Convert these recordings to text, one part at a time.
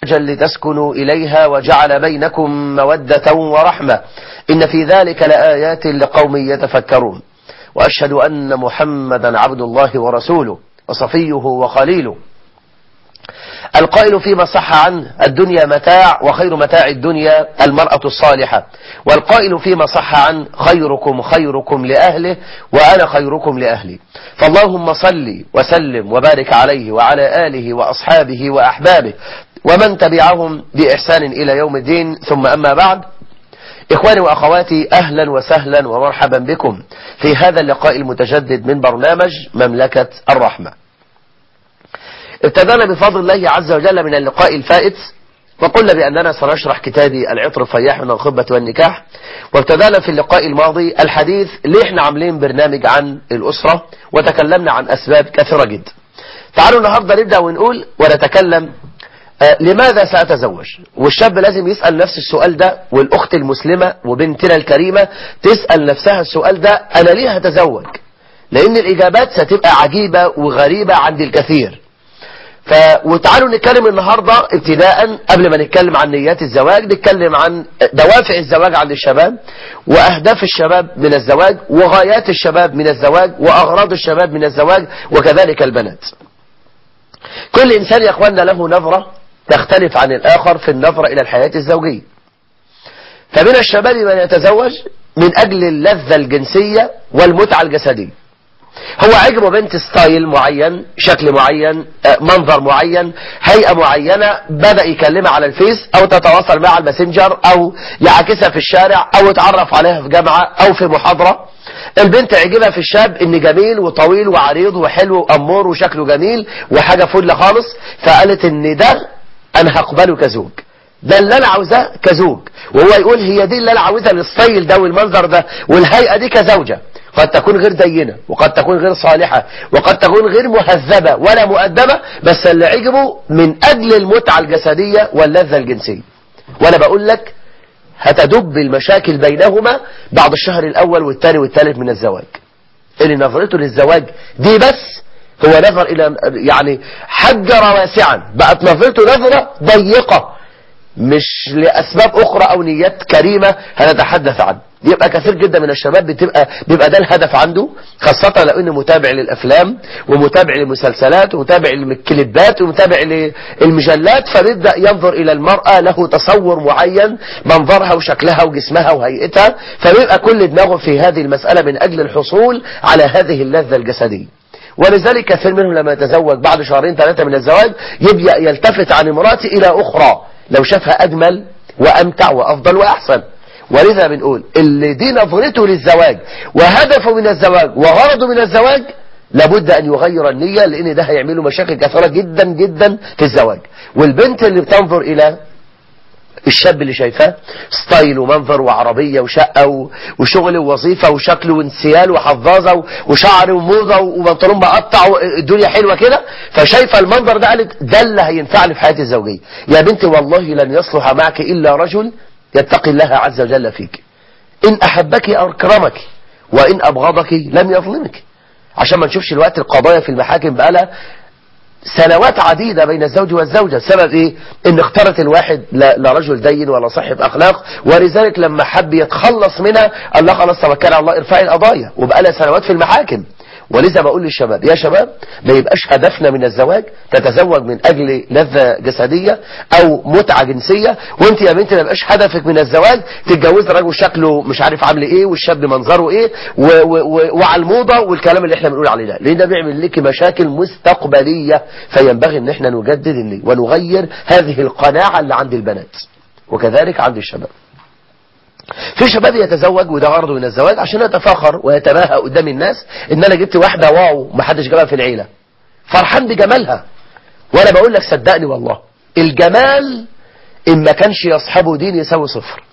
لتسكنوا إليها وجعل بينكم مودة ورحمة إن في ذلك لآيات لقوم يتفكرون وأشهد أن محمدا عبد الله ورسوله وصفيه وخليله القائل فيما صح عنه الدنيا متاع وخير متاع الدنيا المرأة الصالحة والقائل فيما صح عنه خيركم خيركم لأهله وأنا خيركم لأهلي فاللهم صل وسلم وبارك عليه وعلى آله وأصحابه وأحبابه ومن تبعهم بإحسان إلى يوم الدين ثم أما بعد إخواني وأخواتي أهلا وسهلا ومرحبا بكم في هذا اللقاء المتجدد من برنامج مملكة الرحمة ابتدأنا بفضل الله عز وجل من اللقاء الفائت وقلنا بأننا سنشرح كتابي العطر الفياح من الخطبة والنكاح وابتدأنا في اللقاء الماضي الحديث ليه احنا عاملين برنامج عن الأسرة وتكلمنا عن أسباب كثيرة جدا تعالوا النهاردة نبدأ ونقول ونتكلم آه لماذا سأتزوج والشاب لازم يسأل نفس السؤال ده والأخت المسلمة وبنتنا الكريمة تسأل نفسها السؤال ده أنا ليه هتزوج لأن الإجابات ستبقى عجيبة وغريبة عند الكثير ف... وتعالوا نتكلم النهاردة ابتداء قبل ما نتكلم عن نيات الزواج نتكلم عن دوافع الزواج عند الشباب وأهداف الشباب من الزواج وغايات الشباب من الزواج وأغراض الشباب من الزواج وكذلك البنات كل إنسان يا أخواننا له نظرة تختلف عن الآخر في النظرة إلى الحياة الزوجية فمن الشباب من يتزوج من أجل اللذة الجنسية والمتعة الجسدية هو عجبه بنت ستايل معين شكل معين منظر معين هيئة معينة بدأ يكلمها على الفيس او تتواصل معها على الماسنجر او يعاكسها في الشارع او يتعرف عليها في جامعة او في محاضرة البنت عجبها في الشاب ان جميل وطويل وعريض وحلو وامور وشكله جميل وحاجة فل خالص فقالت ان ده انا هقبله كزوج ده اللي انا عاوزاه كزوج وهو يقول هي دي اللي انا عاوزها للستايل ده والمنظر ده والهيئة دي كزوجة قد تكون غير دينة وقد تكون غير صالحة وقد تكون غير مهذبة ولا مؤدبة بس اللي عجبه من أجل المتعة الجسدية واللذة الجنسية وأنا بقول لك هتدب المشاكل بينهما بعد الشهر الأول والثاني والثالث من الزواج اللي نظرته للزواج دي بس هو نظر إلى يعني حجر واسعا بقت نظرته نظرة ضيقة مش لأسباب أخرى أو نيات كريمة هنتحدث عنها يبقى كثير جدا من الشباب بتبقى بيبقى ده الهدف عنده خاصة لو انه متابع للأفلام ومتابع للمسلسلات ومتابع للكليبات ومتابع للمجلات فبيبدأ ينظر إلى المرأة له تصور معين منظرها وشكلها وجسمها وهيئتها فبيبقى كل دماغه في هذه المسألة من أجل الحصول على هذه اللذة الجسدية ولذلك كثير منهم لما يتزوج بعد شهرين ثلاثة من الزواج يبدأ يلتفت عن امراته إلى أخرى لو شافها أجمل وأمتع وأفضل وأحسن ولذا بنقول اللي دي نظرته للزواج وهدفه من الزواج وغرضه من الزواج لابد أن يغير النية لأن ده هيعمله مشاكل كثيرة جدا جدا في الزواج والبنت اللي بتنظر إلى الشاب اللي شايفاه ستايل ومنظر وعربية وشقة وشغل ووظيفة وشكل وانسيال وحظاظة وشعر وموضة وبنطلون مقطع والدنيا حلوة كده فشايفة المنظر ده قالت ده اللي هينفعني في حياتي الزوجية يا بنتي والله لن يصلح معك إلا رجل يتقي الله عز وجل فيك إن أحبك أو أكرمك وإن أبغضك لم يظلمك عشان ما نشوفش الوقت القضايا في المحاكم بقالها سنوات عديدة بين الزوج والزوجة سبب ايه ان اختارت الواحد لا رجل دين ولا صاحب اخلاق ولذلك لما حب يتخلص منها قال لها خلاص توكل على الله ارفعي القضايا وبقى لها سنوات في المحاكم ولذا بقول للشباب يا شباب ما يبقاش هدفنا من الزواج تتزوج من أجل لذة جسدية أو متعة جنسية وانت يا بنتي ما يبقاش هدفك من الزواج تتجوز راجل شكله مش عارف عامل ايه والشاب منظره ايه و و و وعلى الموضة والكلام اللي احنا بنقول عليه ده لان ده بيعمل لك مشاكل مستقبلية فينبغي ان احنا نجدد النية ونغير هذه القناعة اللي عند البنات وكذلك عند الشباب في شباب يتزوج وده غرضه من الزواج عشان يتفاخر ويتباهى قدام الناس ان انا جبت واحدة واو محدش جابها في العيلة فرحان بجمالها وانا بقول لك صدقني والله الجمال ان ما كانش يصحبه دين يساوي صفر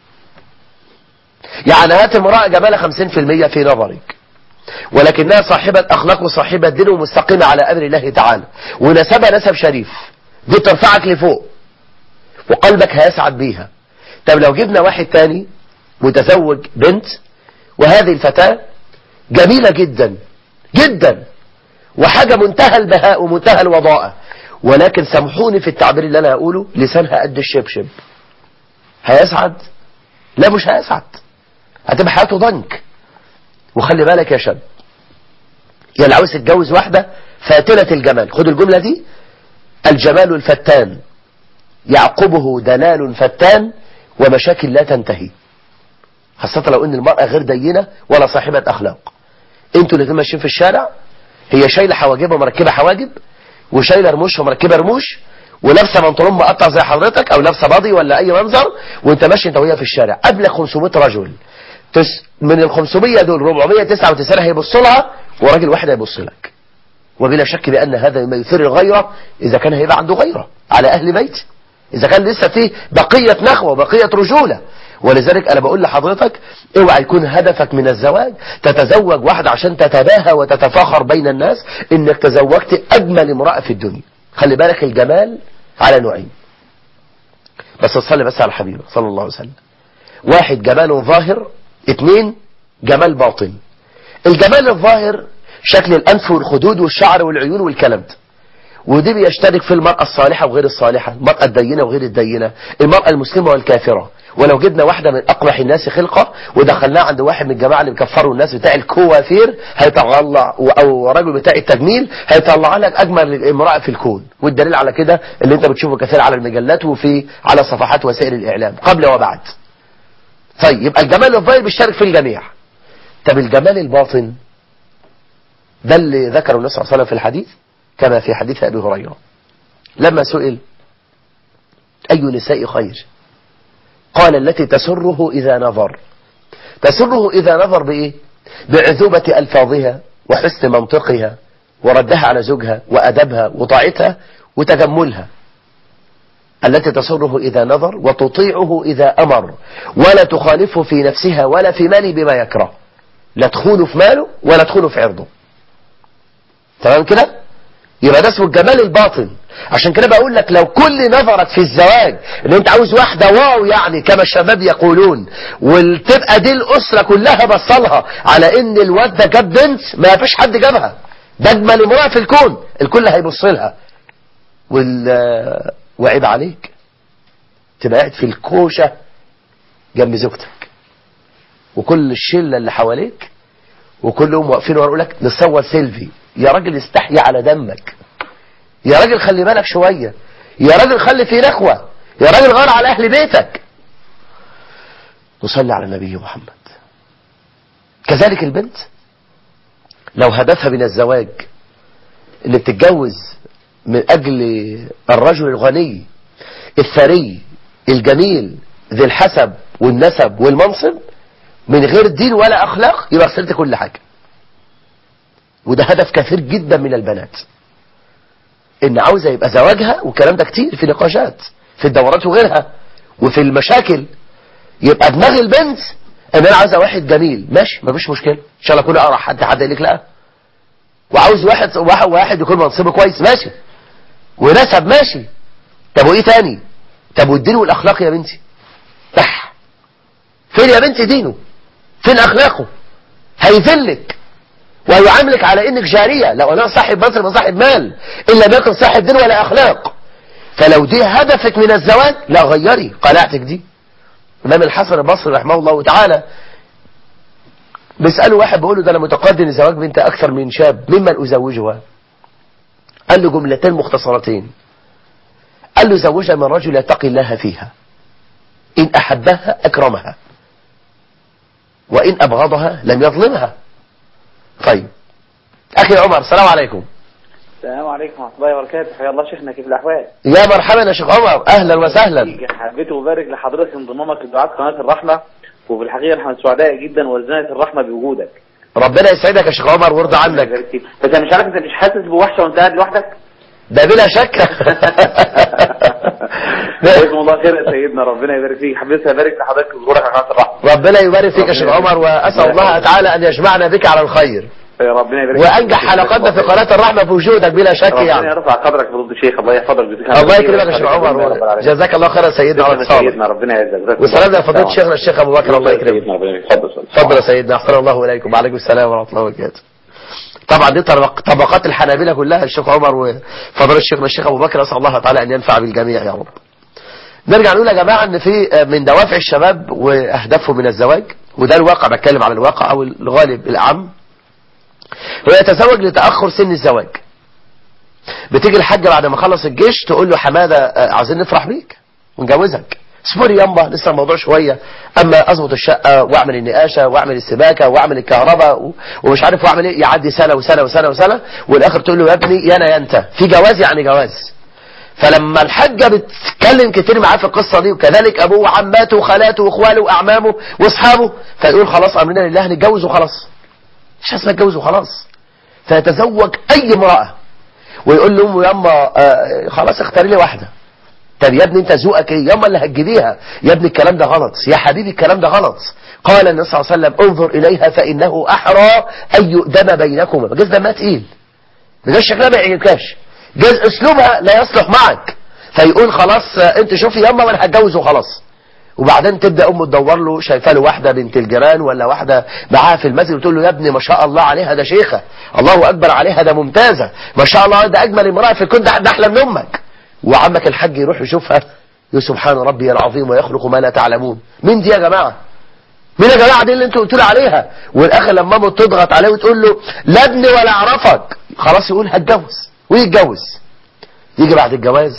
يعني هات امرأة جمالها 50% في نظرك ولكنها صاحبة اخلاق وصاحبة دين ومستقيمة على امر الله تعالى ونسبها نسب شريف دي ترفعك لفوق وقلبك هيسعد بيها طب لو جبنا واحد تاني متزوج بنت وهذه الفتاة جميلة جدا جدا وحاجة منتهى البهاء ومنتهى الوضاءة ولكن سامحوني في التعبير اللي انا هقوله لسانها قد الشبشب هيسعد لا مش هيسعد هتبقى حياته ضنك وخلي بالك يا شاب يا اللي عاوز تتجوز واحدة فاتنة الجمال خد الجملة دي الجمال الفتان يعقبه دلال فتان ومشاكل لا تنتهي خاصة لو ان المرأة غير دينة ولا صاحبة اخلاق انتوا اللي ماشيين في الشارع هي شايلة حواجبها ومركبة حواجب وشايلة رموش ومركبة رموش ولابسه بنطلون مقطع زي حضرتك او لابسه باضي ولا اي منظر وانت ماشي انت وهي في الشارع قبلك 500 رجل تس من ال 500 دول 499 هيبصوا لها وراجل واحد هيبص لك وبلا شك بان هذا ما يثير الغيره اذا كان هيبقى عنده غيره على اهل بيته اذا كان لسه فيه بقيه نخوه وبقيه رجوله ولذلك انا بقول لحضرتك اوعى يكون هدفك من الزواج تتزوج واحدة عشان تتباهى وتتفاخر بين الناس انك تزوجت اجمل امرأة في الدنيا خلي بالك الجمال على نوعين بس تصلي بس على حبيبك صلى الله عليه وسلم واحد جمال ظاهر اثنين جمال باطن الجمال الظاهر شكل الانف والخدود والشعر والعيون والكلام ده ودي بيشترك في المرأة الصالحة وغير الصالحة المرأة الدينة وغير الدينة المرأة المسلمة والكافرة ولو جبنا واحدة من أقبح الناس خلقة ودخلناها عند واحد من الجماعة اللي بيكفروا الناس بتاع الكوافير هيطلع أو رجل بتاع التجميل هيطلع لك أجمل امرأة في الكون والدليل على كده اللي أنت بتشوفه كثير على المجلات وفي على صفحات وسائل الإعلام قبل وبعد طيب يبقى الجمال الظاهر بيشترك في الجميع طب الجمال الباطن ده اللي ذكره النبي صلى الله عليه وسلم في الحديث كما في حديث أبي هريرة لما سئل أي نساء خير قال التي تسره إذا نظر تسره إذا نظر بإيه بعذوبة ألفاظها وحسن منطقها وردها على زوجها وأدبها وطاعتها وتجملها التي تسره إذا نظر وتطيعه إذا أمر ولا تخالفه في نفسها ولا في ماله بما يكره لا تخونه في ماله ولا تخونه في عرضه تمام كده يبقى ده اسمه الجمال الباطن عشان كده بقول لك لو كل نظرك في الزواج ان انت عاوز واحدة واو يعني كما الشباب يقولون وتبقى دي الاسرة كلها بصلها على ان الواد ده جاب بنت ما فيش حد جابها ده اجمل امرأة في الكون الكل هيبص لها وال... وعيب عليك تبقى قاعد في الكوشة جنب زوجتك وكل الشلة اللي حواليك وكلهم واقفين ورا لك نصور سيلفي يا راجل استحي على دمك يا راجل خلي بالك شوية يا راجل خلي في نخوة يا راجل غار على أهل بيتك نصلي على النبي محمد كذلك البنت لو هدفها من الزواج اللي بتتجوز من أجل الرجل الغني الثري الجميل ذي الحسب والنسب والمنصب من غير دين ولا أخلاق يبقى خسرت كل حاجة وده هدف كثير جدا من البنات ان عاوزة يبقى زواجها والكلام ده كتير في نقاشات في الدورات وغيرها وفي المشاكل يبقى دماغ البنت ان انا عاوزة واحد جميل ماشي مفيش مشكلة ان شاء الله كل اقرا حد حد يقول لك لا وعاوز واحد واحد واحد يكون منصبه كويس ماشي ونسب ماشي طب وايه تاني طب والدين والاخلاق يا بنتي تح فين يا بنتي دينه فين اخلاقه هيذلك ويعاملك على انك جارية لو انا صاحب مصر وصاحب مال الا ما يكن صاحب دين ولا اخلاق فلو دي هدفك من الزواج لا غيري قناعتك دي امام الحسن البصري رحمه الله تعالى بيسأله واحد بيقول له ده انا متقدم لزواج بنت اكثر من شاب ممن ازوجها قال له جملتين مختصرتين قال له زوجها من رجل يتقي الله فيها ان احبها اكرمها وان ابغضها لم يظلمها طيب اخي عمر السلام عليكم السلام عليكم ورحمة الله وبركاته حيا الله شيخنا كيف الأحوال؟ يا مرحبا يا شيخ عمر اهلا وسهلا حبيت أبارك لحضرتك انضمامك لدعاة قناة الرحمة وفي الحقيقة نحن سعداء جدا وزنت الرحمة بوجودك ربنا يسعدك يا شيخ عمر ويرضى عنك بس أنا مش عارف أنت مش حاسس بوحشة وأنت قاعد لوحدك؟ ده بلا شك جزاكم الله خير يا سيدنا ربنا يبارك فيك حبيت أبارك لحضرتك وظهورك على قناة الرحمة ربنا يبارك فيك يا شيخ عمر واسال الله تعالى ان يجمعنا بك على الخير يا ربنا يبارك فيك. وانجح حلقاتنا في قناه الرحمه بوجودك بلا شك ربنا يعني يرفع قدرك فضل الشيخ الله يحفظك ويجزيك الله يكرمك يا شيخ عمر جزاك الله خيرا سيدنا على اتصالك سيدنا ربنا يعزك وسلام يا فضيله شيخنا الشيخ ابو بكر الله يكرمك سيدنا ربنا يبارك. اتفضل اتفضل يا سيدنا احسن الله اليكم وعليكم السلام ورحمه الله وبركاته طبعا دي طبق- طبقات الحنابلة كلها الشيخ عمر وفضل الشيخ الشيخ ابو بكر اسال الله تعالى ان ينفع بالجميع يا رب نرجع نقول يا جماعة ان في من دوافع الشباب واهدافهم من الزواج وده الواقع بتكلم على الواقع او الغالب الاعم هو يتزوج لتأخر سن الزواج بتيجي الحاجة بعد ما خلص الجيش تقول له حمادة آه، عايزين نفرح بيك ونجوزك اصبري يامبا لسه الموضوع شوية اما اظبط الشقة واعمل النقاشة واعمل السباكة واعمل الكهرباء و- ومش عارف واعمل ايه يعدي سنة وسنة وسنة وسنة والاخر تقول له يا ابني يا انا يا انت في جواز يعني جواز فلما الحاجة بتتكلم كتير معاه في القصة دي وكذلك ابوه وعماته وخالاته واخواله واعمامه واصحابه فيقول خلاص امرنا لله نتجوز وخلاص مش اسمها اتجوز وخلاص فيتزوج اي امرأة ويقول لامه ياما آه خلاص اختاري لي واحدة طب يا ابني انت ذوقك ايه ياما اللي هتجيبيها يا ابني الكلام ده غلط يا حبيبي الكلام ده غلط قال النبي صلى الله عليه وسلم انظر اليها فانه احرى ان يؤدم بينكما جاز دمها تقيل جاز شكلها ما يعجبكاش جاز اسلوبها لا يصلح معك فيقول خلاص آه، انت شوفي ياما وانا هتجوز وخلاص وبعدين تبدا امه تدور له شايفه له واحده بنت الجيران ولا واحده معاها في المسجد وتقول له يا ابني ما شاء الله عليها ده شيخه الله اكبر عليها ده ممتازه ما شاء الله ده اجمل امراه في الكون ده حد احلى من امك وعمك الحاج يروح يشوفها يقول سبحان ربي العظيم ويخلق ما لا تعلمون مين دي يا جماعه مين يا جماعه دي اللي انتوا قلتوا لي عليها والاخر لما امه تضغط عليه وتقول له لا ابني ولا اعرفك خلاص يقول هتجوز ويتجوز يجي بعد الجواز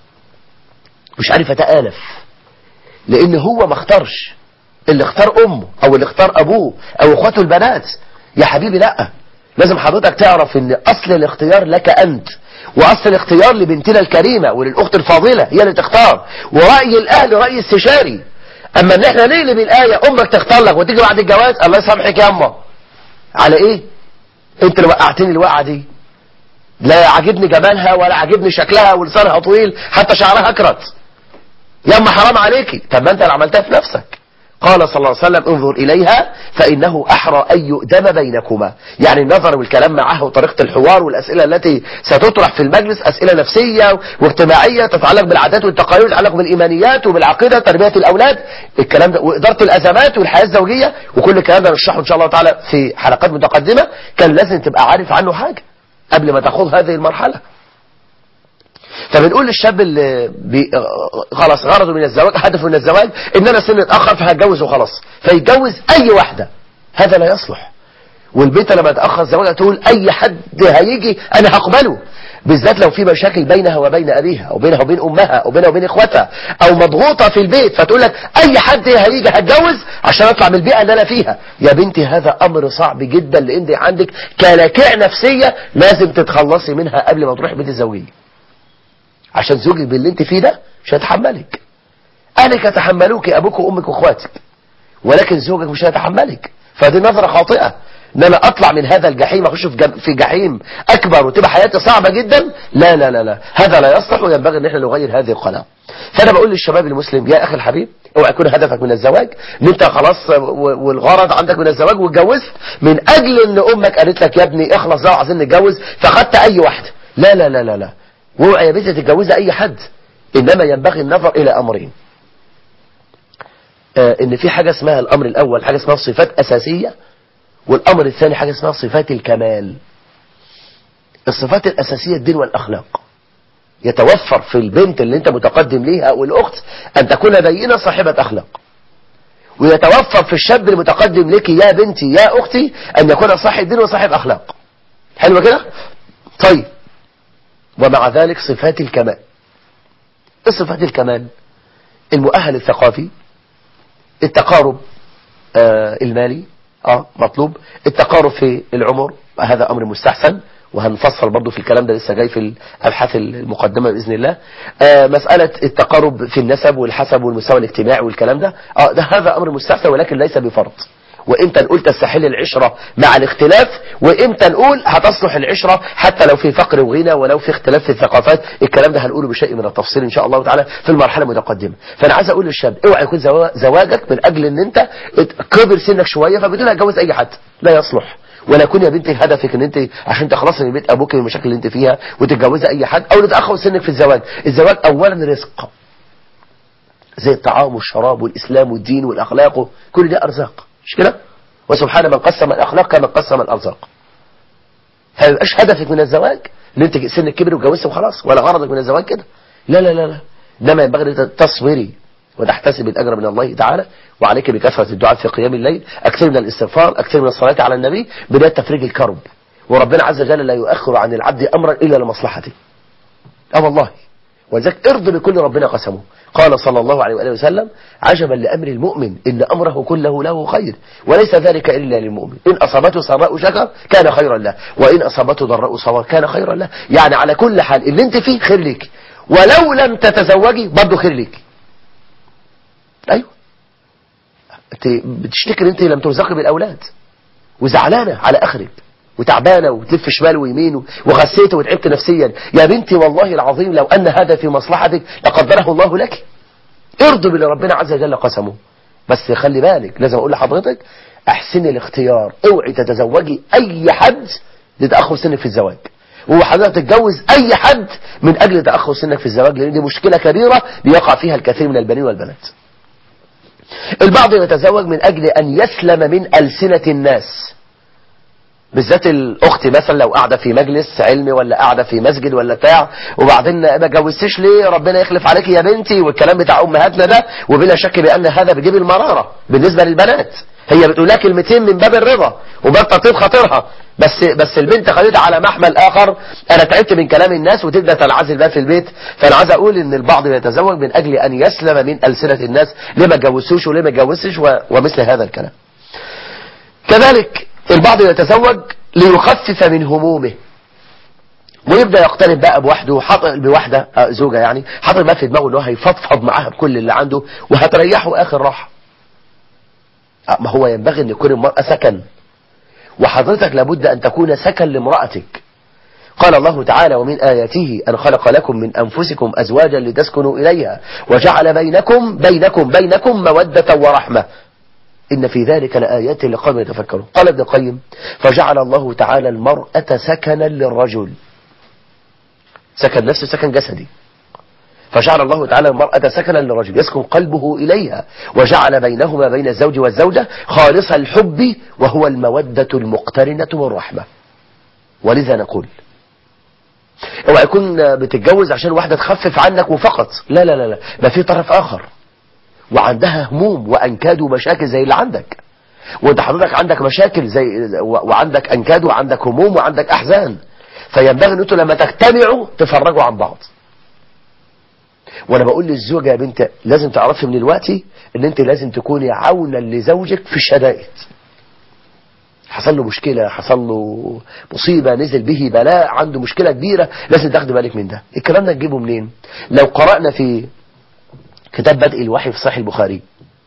مش عارف اتالف لان هو ما اختارش اللي اختار امه او اللي اختار ابوه او اخواته البنات يا حبيبي لا لازم حضرتك تعرف ان اصل الاختيار لك انت واصل الاختيار لبنتنا الكريمة وللاخت الفاضلة هي اللي تختار ورأي الاهل رأي استشاري اما ان احنا نقلب الاية امك تختار لك وتيجي بعد الجواز الله يسامحك يا اما على ايه انت اللي وقعتني الوقعة دي لا عاجبني جمالها ولا عاجبني شكلها ولسانها طويل حتى شعرها اكرت يا اما حرام عليكي طب ما انت اللي عملتها في نفسك قال صلى الله عليه وسلم انظر إليها فإنه أحرى أن يؤدم بينكما يعني النظر والكلام معها وطريقة الحوار والأسئلة التي ستطرح في المجلس أسئلة نفسية واجتماعية تتعلق بالعادات والتقاليد تتعلق بالإيمانيات وبالعقيدة تربية الأولاد الكلام ده وإدارة الأزمات والحياة الزوجية وكل الكلام ده نشرحه إن شاء الله تعالى في حلقات متقدمة كان لازم تبقى عارف عنه حاجة قبل ما تخوض هذه المرحلة فبنقول للشاب اللي بي... خلاص غرضه من الزواج هدفه من الزواج ان انا سن اتاخر فهتجوز وخلاص فيتجوز اي واحده هذا لا يصلح والبنت لما تاخر زواجها تقول اي حد هيجي انا هقبله بالذات لو في مشاكل بينها وبين ابيها او بينها وبين امها او بينها وبين اخواتها او مضغوطه في البيت فتقول لك اي حد هيجي هتجوز عشان اطلع من البيئه اللي انا فيها يا بنتي هذا امر صعب جدا لان دي عندك كلاكيع نفسيه لازم تتخلصي منها قبل ما تروحي بيت الزوجيه عشان زوجك باللي انت فيه ده مش هيتحملك اهلك يتحملوك ابوك وامك واخواتك ولكن زوجك مش هيتحملك فدي نظرة خاطئة ان انا اطلع من هذا الجحيم اخش في جم- في جحيم اكبر وتبقى حياتي صعبة جدا لا لا لا لا هذا لا يصلح وينبغي ان احنا نغير هذه القناة فانا بقول للشباب المسلم يا اخي الحبيب اوعى يكون هدفك من الزواج ان انت خلاص و- والغرض عندك من الزواج واتجوزت من اجل ان امك قالت لك يا ابني اخلص ده وعايزين نتجوز فخدت اي واحده لا لا لا لا لا واوعى يا بنتي تتجوزي اي حد انما ينبغي النظر الى امرين آه ان في حاجة اسمها الامر الاول حاجة اسمها صفات اساسية والامر الثاني حاجة اسمها صفات الكمال الصفات الاساسية الدين والاخلاق يتوفر في البنت اللي انت متقدم ليها او الاخت ان تكون دينة صاحبة اخلاق ويتوفر في الشاب المتقدم لك يا بنتي يا اختي ان يكون صاحب دين وصاحب اخلاق حلو كده طيب ومع ذلك صفات الكمال ايه صفات الكمال المؤهل الثقافي التقارب آه المالي اه مطلوب التقارب في العمر هذا امر مستحسن وهنفصل برضو في الكلام ده لسه جاي في الابحاث المقدمه باذن الله آه مساله التقارب في النسب والحسب والمستوى الاجتماعي والكلام ده اه ده هذا امر مستحسن ولكن ليس بفرض وامتى نقول تستحل العشرة مع الاختلاف وامتى نقول هتصلح العشرة حتى لو في فقر وغنى ولو في اختلاف في الثقافات الكلام ده هنقوله بشيء من التفصيل ان شاء الله تعالى في المرحلة المتقدمة فانا عايز اقول للشاب اوعى يكون زوا- زواجك من اجل ان انت كبر سنك شوية فبتقول هتجوز اي حد لا يصلح ولا يكون يا بنتي هدفك ان انت عشان تخلصي من بيت ابوك من المشاكل اللي انت فيها وتتجوزي اي حد او تتاخر سنك في الزواج الزواج اولا رزق زي الطعام والشراب والاسلام والدين والاخلاق كل ده ارزاق مش كده وسبحان من قسم الاخلاق كما قسم الارزاق ما يبقاش هدفك من الزواج ان انت سنك كبر واتجوزت وخلاص ولا غرضك من الزواج كده لا لا لا لا انما ينبغي ان تصبري وتحتسب الاجر من الله تعالى وعليك بكثره الدعاء في قيام الليل اكثر من الاستغفار اكثر من الصلاه على النبي بدايه تفريج الكرب وربنا عز وجل لا يؤخر عن العبد امرا الا لمصلحته اه والله ولذلك ارض بكل ربنا قسمه قال صلى الله عليه وآله وسلم عجبا لأمر المؤمن إن أمره كله له خير وليس ذلك إلا للمؤمن إن أصابته سراء شكر كان خيرا له وإن أصابته ضراء صبر كان خيرا له يعني على كل حال اللي انت فيه خير لك ولو لم تتزوجي برضه خير لك أيوه انت بتشتكي ان انت لم ترزقي بالأولاد وزعلانة على آخرك وتعبانة وتلف شمال ويمين وغسيت وتعبت نفسيا يا بنتي والله العظيم لو أن هذا في مصلحتك لقدره الله لك ارضوا باللي ربنا عز وجل قسمه بس خلي بالك لازم أقول لحضرتك أحسني الاختيار اوعي تتزوجي أي حد لتأخر سنك في الزواج وحضرتك تتجوز أي حد من أجل تأخر سنك في الزواج لأن دي مشكلة كبيرة بيقع فيها الكثير من البنين والبنات البعض يتزوج من أجل أن يسلم من ألسنة الناس بالذات الاخت مثلا لو قاعده في مجلس علمي ولا قاعده في مسجد ولا بتاع وبعدين ما جوزتش ليه ربنا يخلف عليك يا بنتي والكلام بتاع امهاتنا ده وبلا شك بان هذا بيجيب المراره بالنسبه للبنات هي بتقول لها كلمتين من باب الرضا وباب تطيب خاطرها بس بس البنت خدتها على محمل اخر انا تعبت من كلام الناس وتبدا تنعزل بقى في البيت فانا عايز اقول ان البعض يتزوج من اجل ان يسلم من السنه الناس ليه ما اتجوزتوش وليه ما اتجوزتش ومثل هذا الكلام كذلك البعض يتزوج ليخفف من همومه ويبدا يقترب بقى بوحده حاطط بواحده زوجه يعني حاطط بقى في دماغه ان هو هيفضفض معاها بكل اللي عنده وهتريحه اخر راحه ما هو ينبغي ان يكون المراه سكن وحضرتك لابد ان تكون سكن لامراتك قال الله تعالى ومن آياته أن خلق لكم من أنفسكم أزواجا لتسكنوا إليها وجعل بينكم بينكم بينكم مودة ورحمة إن في ذلك لآيات لقوم يتفكرون قال ابن القيم فجعل الله تعالى المرأة سكنا للرجل سكن نفسه سكن جسدي فجعل الله تعالى المرأة سكنا للرجل يسكن قلبه إليها وجعل بينهما بين الزوج والزوجة خالص الحب وهو المودة المقترنة والرحمة ولذا نقول اوعى يكون بتتجوز عشان واحدة تخفف عنك وفقط لا لا لا لا ما في طرف آخر وعندها هموم وأنكاد ومشاكل زي اللي عندك وانت حضرتك عندك مشاكل زي وعندك أنكاد وعندك هموم وعندك أحزان فينبغي ان انتوا لما تجتمعوا تفرجوا عن بعض وانا بقول للزوجة يا بنت لازم تعرفي من الوقت ان انت لازم تكوني عونا لزوجك في الشدائد حصل له مشكلة حصل له مصيبة نزل به بلاء عنده مشكلة كبيرة لازم تاخدي بالك من ده الكلام ده نجيبه منين لو قرأنا في كتاب بدء الوحي في صحيح البخاري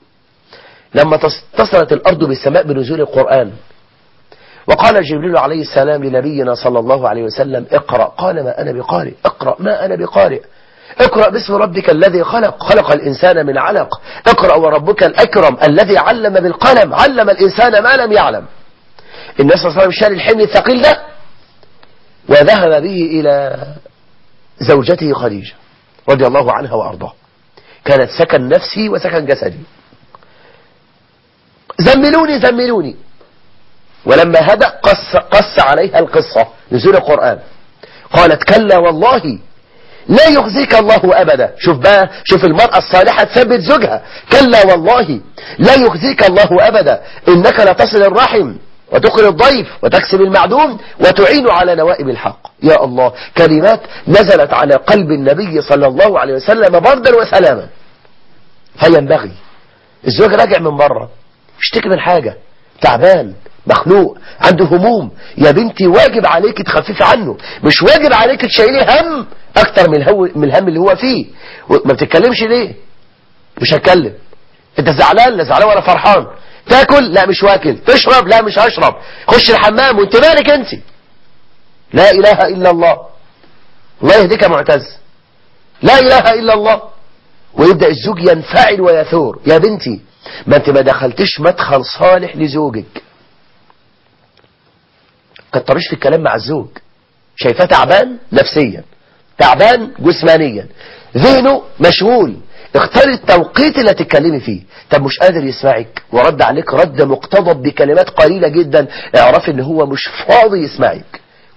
لما اتصلت الأرض بالسماء بنزول القرآن وقال جبريل عليه السلام لنبينا صلى الله عليه وسلم اقرأ قال ما أنا بقارئ اقرأ ما أنا بقارئ اقرأ باسم ربك الذي خلق خلق الإنسان من علق اقرأ وربك الأكرم الذي علم بالقلم علم الإنسان ما لم يعلم النبي صلى الله عليه وسلم شال الحمل الثقيل ده وذهب به إلى زوجته خديجة رضي الله عنها وأرضاه كانت سكن نفسي وسكن جسدي زملوني زملوني ولما هدأ قص, قص عليها القصة نزول القرآن قالت كلا والله لا يخزيك الله أبدا شوف بقى شوف المرأة الصالحة تثبت زوجها كلا والله لا يخزيك الله أبدا إنك لتصل الرحم وتقر الضيف وتكسب المعدوم وتعين على نوائب الحق يا الله كلمات نزلت على قلب النبي صلى الله عليه وسلم بردا وسلاما فينبغي الزوج راجع من بره اشتكي من حاجة تعبان مخنوق عنده هموم يا بنتي واجب عليك تخففي عنه مش واجب عليك تشيلي هم اكتر من الهو من الهم اللي هو فيه ما بتتكلمش ليه مش هتكلم انت زعلان لا زعلان ولا فرحان تاكل لا مش واكل تشرب لا مش هشرب خش الحمام وانت مالك انت لا اله الا الله الله يهديك يا معتز لا اله الا الله ويبدأ الزوج ينفعل ويثور يا بنتي ما انت ما دخلتش مدخل صالح لزوجك كتريش في الكلام مع الزوج شايفاه تعبان نفسيا تعبان جسمانيا ذهنه مشغول اختار التوقيت اللي تتكلمي فيه طب مش قادر يسمعك ورد عليك رد مقتضب بكلمات قليلة جدا اعرفي ان هو مش فاضي يسمعك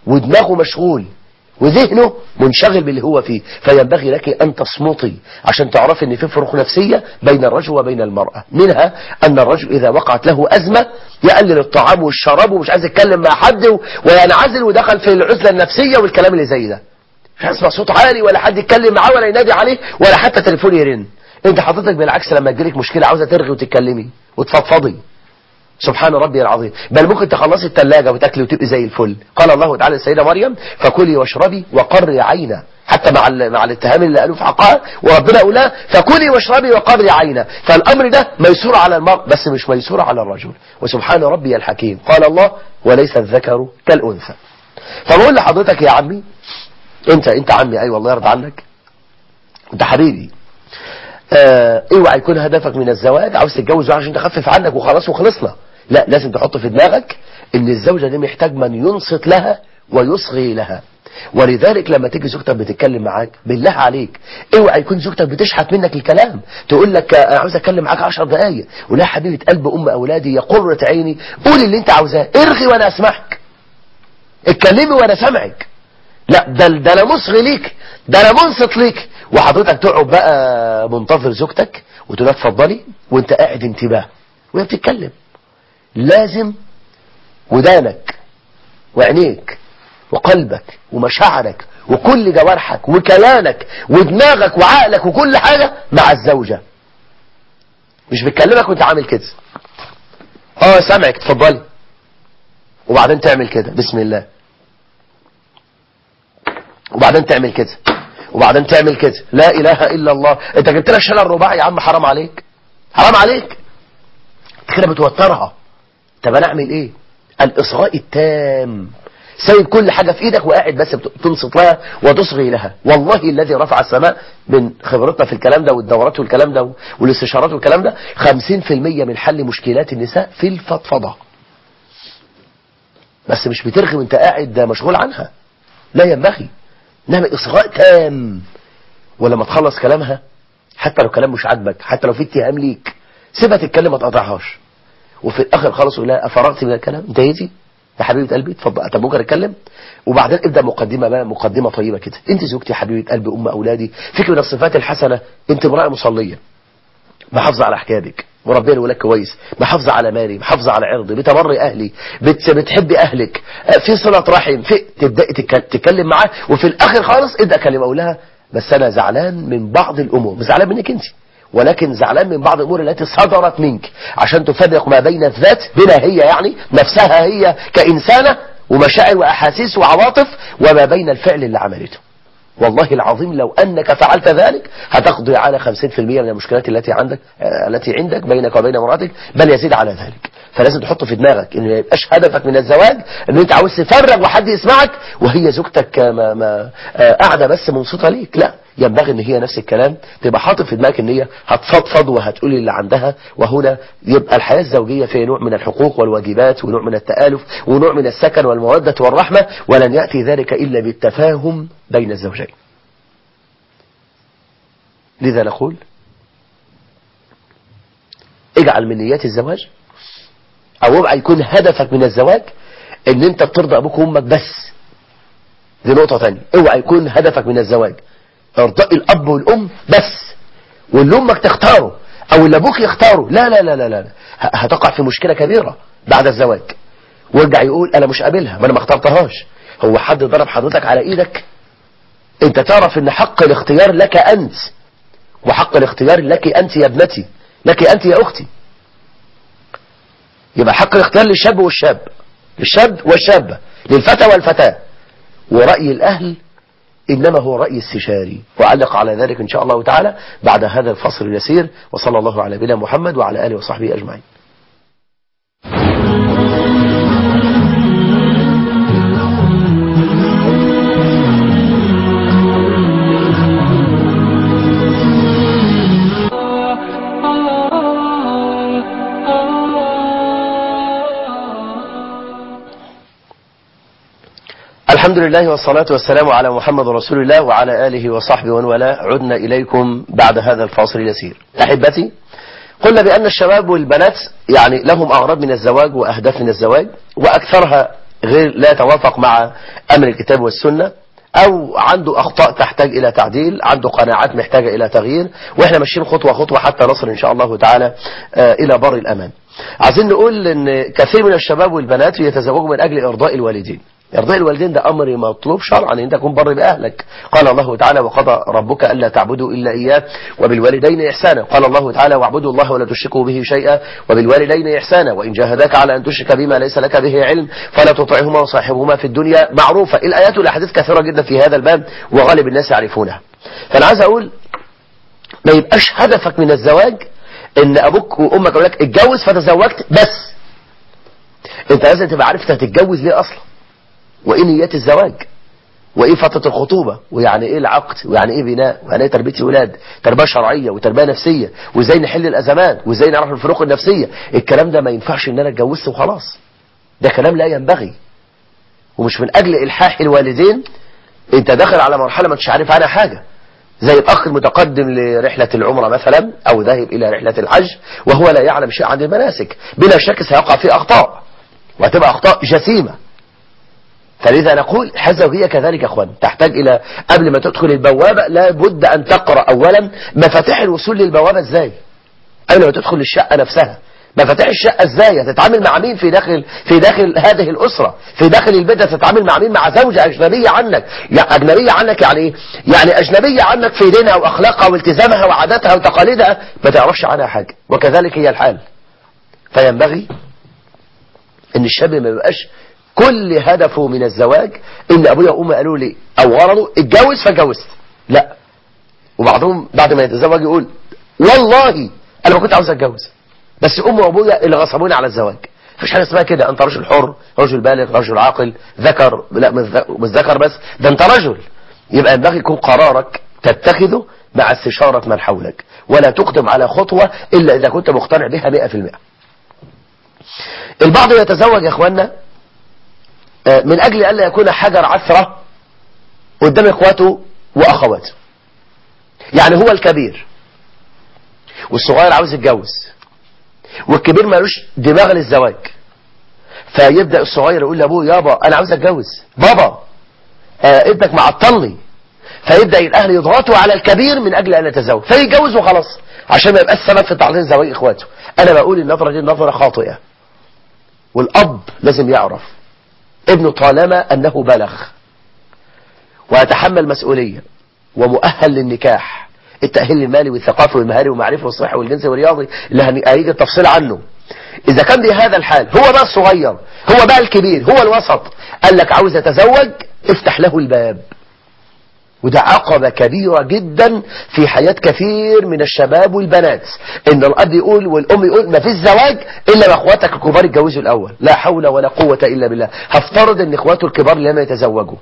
ودماغه مشغول وذهنه منشغل باللي هو فيه فينبغي لك أن تصمتي عشان تعرفي أن في فروق نفسية بين الرجل وبين المرأة منها أن الرجل إذا وقعت له أزمة يقلل الطعام والشراب ومش عايز يتكلم مع حد وينعزل ودخل في العزلة النفسية والكلام اللي زي ده مش هيسمع صوت عالي ولا حد يتكلم معاه ولا ينادي عليه ولا حتى تليفون يرن انت حضرتك بالعكس لما تجيلك مشكلة عاوزة ترغي وتتكلمي وتفضفضي سبحان ربي العظيم بل ممكن تخلصي الثلاجة وتاكلي وتبقي زي الفل قال الله تعالى للسيدة مريم فكلي واشربي وقري عينا حتى مع مع الاتهام اللي قالوه في حقها وربنا يقول لها فكلي واشربي وقري عينا فالامر ده ميسور على المرء بس مش ميسور على الرجل وسبحان ربي الحكيم قال الله وليس الذكر كالانثى فبقول لحضرتك يا عمي انت انت عمي اي والله يرضى عنك انت حبيبي اه اوعى يكون هدفك من الزواج عاوز تتجوز عشان تخفف عنك وخلاص وخلصنا لا لازم تحط في دماغك ان الزوجة دي محتاج من ينصت لها ويصغي لها ولذلك لما تيجي زوجتك بتتكلم معاك بالله عليك اوعى يكون زوجتك بتشحت منك الكلام تقول لك انا عاوز اتكلم معاك 10 دقايق ولا حبيبه قلب ام اولادي يا قرة عيني قولي اللي انت عاوزاه ارغي وانا اسمعك اتكلمي وانا سامعك لا ده ده انا مصغي ليك ده انا منصت ليك وحضرتك تقعد بقى منتظر زوجتك وتقول لها اتفضلي وانت قاعد انتباه وهي بتتكلم لازم ودانك وعينيك وقلبك ومشاعرك وكل جوارحك وكيانك ودماغك وعقلك وكل حاجة مع الزوجة مش بتكلمك وانت عامل كده اه سامعك اتفضلي وبعدين تعمل كده بسم الله وبعدين تعمل كده وبعدين تعمل كده لا اله الا الله انت جبت لها شلل رباعي يا عم حرام عليك حرام عليك انت كده بتوترها طب انا اعمل ايه الاصغاء التام سايب كل حاجة في ايدك وقاعد بس تنصت لها وتصغي لها والله الذي رفع السماء من خبرتنا في الكلام ده والدورات والكلام ده والاستشارات والكلام ده 50% من حل مشكلات النساء في الفضفضة بس مش بترغي وانت قاعد مشغول عنها لا ينبغي انما اصغاء تام ولما تخلص كلامها حتى لو كلام مش عاجبك حتى لو في اتهام ليك سيبها تتكلم ما تقطعهاش وفي الاخر خالص يقول لها افرغتي من الكلام انتهيتي يا حبيبه قلبي اتفضل طب ممكن اتكلم وبعدين ابدا مقدمه بقى مقدمه طيبه كده انت زوجتي حبيبه قلبي ام اولادي فيك من الصفات الحسنه انت امراه مصليه محافظه على احكامك مربيه الولاد كويس محافظه على مالي محافظه على عرضي بتبري اهلي بت بتحبي اهلك في صله رحم في تبداي تتكلم معاه وفي الاخر خالص ابدا كلمه اقول لها بس انا زعلان من بعض الامور مش زعلان منك انت ولكن زعلان من بعض الامور التي صدرت منك عشان تفرق ما بين الذات بنا هي يعني نفسها هي كإنسانة ومشاعر وأحاسيس وعواطف وما بين الفعل اللي عملته والله العظيم لو أنك فعلت ذلك هتقضي على 50% من المشكلات التي عندك التي عندك بينك وبين مراتك بل يزيد على ذلك فلازم تحط في دماغك ان ما يبقاش هدفك من الزواج ان انت عاوز تفرغ وحد يسمعك وهي زوجتك ما ما قاعده بس منصته ليك لا ينبغي ان هي نفس الكلام تبقى حاطط في دماغك ان هي هتفضفض وهتقول اللي عندها وهنا يبقى الحياه الزوجيه فيها نوع من الحقوق والواجبات ونوع من التآلف ونوع من السكن والموده والرحمه ولن ياتي ذلك الا بالتفاهم بين الزوجين. لذا نقول اجعل من نيات الزواج او اوعى يكون هدفك من الزواج ان انت بترضى ابوك وامك بس دي نقطة تانية اوعى يكون هدفك من الزواج ارضاء الاب والام بس واللي امك تختاره او اللي ابوك يختاره لا لا لا لا لا هتقع في مشكلة كبيرة بعد الزواج ويرجع يقول انا مش قابلها ما انا ما اخترتهاش هو حد ضرب حضرتك على ايدك انت تعرف ان حق الاختيار لك انت وحق الاختيار لك انت يا ابنتي لك انت يا اختي يبقى حق الاختيار للشاب والشاب للشاب والشابة للفتى والفتاة ورأي الأهل إنما هو رأي استشاري وأعلق على ذلك إن شاء الله تعالى بعد هذا الفصل اليسير وصلى الله على نبينا محمد وعلى آله وصحبه أجمعين الحمد لله والصلاة والسلام على محمد رسول الله وعلى آله وصحبه ومن والاه عدنا إليكم بعد هذا الفاصل اليسير أحبتي قلنا بأن الشباب والبنات يعني لهم أغراض من الزواج وأهداف من الزواج وأكثرها غير لا يتوافق مع أمر الكتاب والسنة أو عنده أخطاء تحتاج إلى تعديل عنده قناعات محتاجة إلى تغيير وإحنا ماشيين خطوة خطوة حتى نصل إن شاء الله تعالى آه، إلى بر الأمان عايزين نقول إن كثير من الشباب والبنات يتزوجوا من أجل إرضاء الوالدين إرضاء الوالدين ده أمر مطلوب شرعا أن تكون بر بأهلك قال الله تعالى وقضى ربك ألا تعبدوا إلا إياه وبالوالدين إحسانا قال الله تعالى واعبدوا الله ولا تشركوا به شيئا وبالوالدين إحسانا وإن جاهداك على أن تشرك بما ليس لك به علم فلا تطعهما وصاحبهما في الدنيا معروفة الآيات والأحاديث كثيرة جدا في هذا الباب وغالب الناس يعرفونها فأنا عايز أقول ما يبقاش هدفك من الزواج ان ابوك وامك يقول لك اتجوز فتزوجت بس انت لازم تبقى عارف انت هتتجوز ليه اصلا وايه نيات الزواج وايه فترة الخطوبة ويعني ايه العقد ويعني ايه بناء ويعني ايه تربية الولاد تربية شرعية وتربية نفسية وازاي نحل الازمات وازاي نعرف الفروق النفسية الكلام ده ما ينفعش ان انا اتجوزت وخلاص ده كلام لا ينبغي ومش من اجل الحاح الوالدين انت داخل على مرحلة ما انتش عارف عنها حاجة زي الاخ المتقدم لرحلة العمرة مثلا او ذاهب الى رحلة الحج وهو لا يعلم شيء عن المناسك بلا شك سيقع فيه اخطاء وهتبقى اخطاء جسيمة فلذا نقول هذا وهي كذلك يا اخوان تحتاج الى قبل ما تدخل البوابة لابد ان تقرأ اولا مفاتيح الوصول للبوابة ازاي قبل ما تدخل الشقة نفسها مفاتيح الشقة ازاي هتتعامل مع مين في داخل في داخل هذه الأسرة في داخل البيت هتتعامل مع مين مع زوجة أجنبية عنك يعني أجنبية عنك يعني ايه يعني أجنبية عنك في دينها وأخلاقها والتزامها وعاداتها وتقاليدها ما تعرفش عنها حاجة وكذلك هي الحال فينبغي ان الشاب ما يبقاش كل هدفه من الزواج ان ابويا وامي قالوا لي او غرضوا اتجوز فاتجوزت لا وبعضهم بعد ما يتزوج يقول والله انا ما كنت عاوز اتجوز بس امي وابويا اللي غصبوني على الزواج مفيش حاجه اسمها كده انت رجل حر رجل بالغ رجل عاقل ذكر لا مش ذ- مش ذكر بس ده انت رجل يبقى ينبغي يكون قرارك تتخذه مع استشارة من حولك ولا تقدم على خطوة إلا إذا كنت مقتنع بها 100% البعض يتزوج يا اخوانا آه، من اجل الا يكون حجر عثرة قدام اخواته واخواته يعني هو الكبير والصغير عاوز يتجوز والكبير مالوش دماغ للزواج فيبدأ الصغير يقول لابوه يابا انا عاوز اتجوز بابا آه ابنك معطلني فيبدأ الاهل يضغطوا على الكبير من اجل ان يتزوج فيتجوز وخلاص عشان ما يبقاش سبب في تعطيل زواج اخواته انا بقول النظرة دي نظرة خاطئة والاب لازم يعرف ابنه طالما انه بلغ ويتحمل مسؤولية ومؤهل للنكاح التأهيل المالي والثقافي والمهاري والمعرفي والصحي والجنسي والرياضي اللي هن- هيجي التفصيل عنه إذا كان بهذا الحال هو بقى الصغير هو بقى الكبير هو الوسط قال لك عاوز يتزوج افتح له الباب وده عقبة كبيرة جدا في حياة كثير من الشباب والبنات ان الاب يقول والام يقول ما فيش زواج الا ما اخواتك الكبار يتجوزوا الاول لا حول ولا قوة الا بالله هفترض ان اخواته الكبار لما يتزوجوا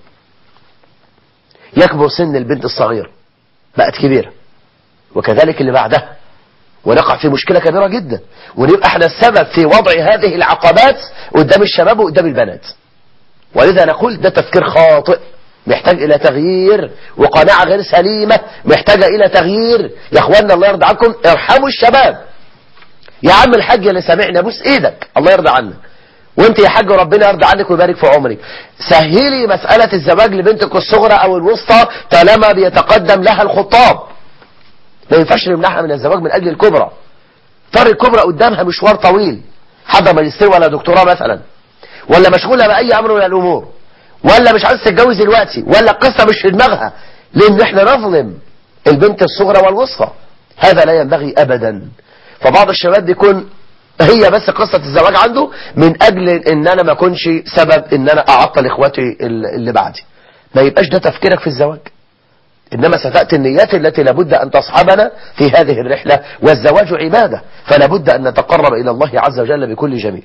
يكبر سن البنت الصغيرة بقت كبيرة وكذلك اللي بعدها ونقع في مشكلة كبيرة جدا ونبقى احنا السبب في وضع هذه العقبات قدام الشباب وقدام البنات ولذا نقول ده تفكير خاطئ محتاج الى تغيير وقناعة غير سليمة محتاجة الى تغيير يا اخوانا الله يرضى عنكم ارحموا الشباب يا عم الحاج اللي سامعني بوس ايدك الله يرضى عنك وانت يا حاج ربنا يرضى عنك ويبارك في عمرك سهلي مسألة الزواج لبنتك الصغرى او الوسطى طالما بيتقدم لها الخطاب ما ينفعش نمنعها من الزواج من اجل الكبرى طر الكبرى قدامها مشوار طويل حضر ماجستير ولا دكتوراه مثلا ولا مشغولة بأي أمر من الأمور ولا مش عايز تتجوز دلوقتي ولا القصة مش في دماغها لأن احنا نظلم البنت الصغرى والوسطى هذا لا ينبغي أبدا فبعض الشباب بيكون هي بس قصة الزواج عنده من أجل إن أنا ما أكونش سبب إن أنا أعطل إخواتي اللي بعدي ما يبقاش ده تفكيرك في الزواج إنما ستأتي النيات التي لابد أن تصحبنا في هذه الرحلة والزواج عبادة فلابد أن نتقرب إلى الله عز وجل بكل جميل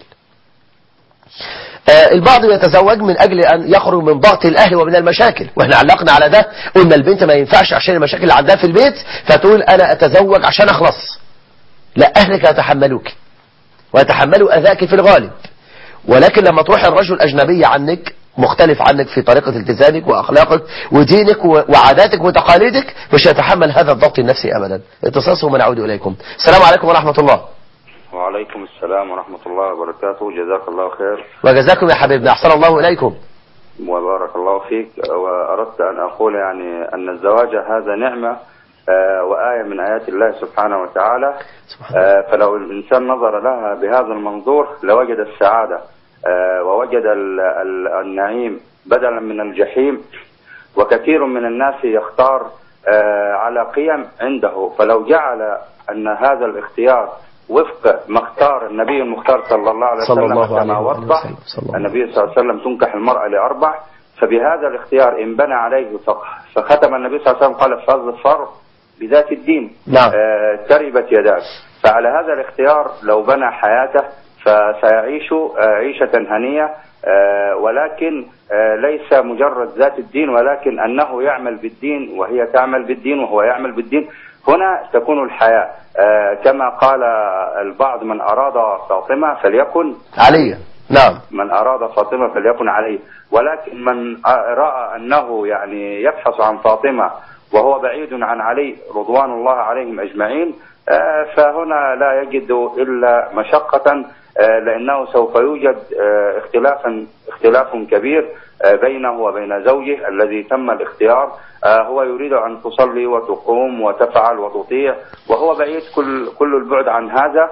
آه البعض يتزوج من أجل أن يخرج من ضغط الأهل ومن المشاكل وإحنا علقنا على ده قلنا البنت ما ينفعش عشان المشاكل اللي عندها في البيت فتقول أنا أتزوج عشان أخلص لا أهلك يتحملوك ويتحملوا أذاك في الغالب ولكن لما تروح الرجل أجنبي عنك مختلف عنك في طريقة التزامك وأخلاقك ودينك وعاداتك وتقاليدك مش يتحمل هذا الضغط النفسي أبدا اتصاص ونعود إليكم السلام عليكم ورحمة الله وعليكم السلام ورحمة الله وبركاته جزاك الله خير وجزاكم يا حبيبنا أحسن الله إليكم وبارك الله فيك وأردت أن أقول يعني أن الزواج هذا نعمة آه، وآية من آيات الله سبحانه وتعالى سبحان الله. آه، فلو الإنسان نظر لها بهذا المنظور لوجد السعادة آه، ووجد ال- ال- النعيم بدلا من الجحيم وكثير من الناس يختار آه، على قيم عنده فلو جعل أن هذا الاختيار وفق ما اختار النبي المختار صلى الله عليه صلى وسلم الله كما عليه وآله وضح وسلم. صلى الله النبي صلى الله عليه وسلم تنكح المرأة لأربع فبهذا الاختيار إن بنى عليه ف- فختم النبي صلى الله عليه وسلم قال فاظفر بذات الدين نعم. آه، تربت يداك فعلى هذا الاختيار لو بنى حياته فسيعيش آه، عيشة هنية آه، ولكن آه، ليس مجرد ذات الدين ولكن أنه يعمل بالدين وهي تعمل بالدين وهو يعمل بالدين هنا تكون الحياة آه، كما قال البعض من أراد فاطمة فليكن عليا نعم من أراد فاطمة فليكن عليه ولكن من رأى أنه يعني يبحث عن فاطمة وهو بعيد عن علي رضوان الله عليهم أجمعين آه، فهنا لا يجد إلا مشقة آه، لأنه سوف يوجد آه، اختلافا اختلاف كبير آه، بينه وبين زوجه الذي تم الاختيار آه، هو يريد أن تصلي وتقوم وتفعل وتطيع وهو بعيد كل كل البعد عن هذا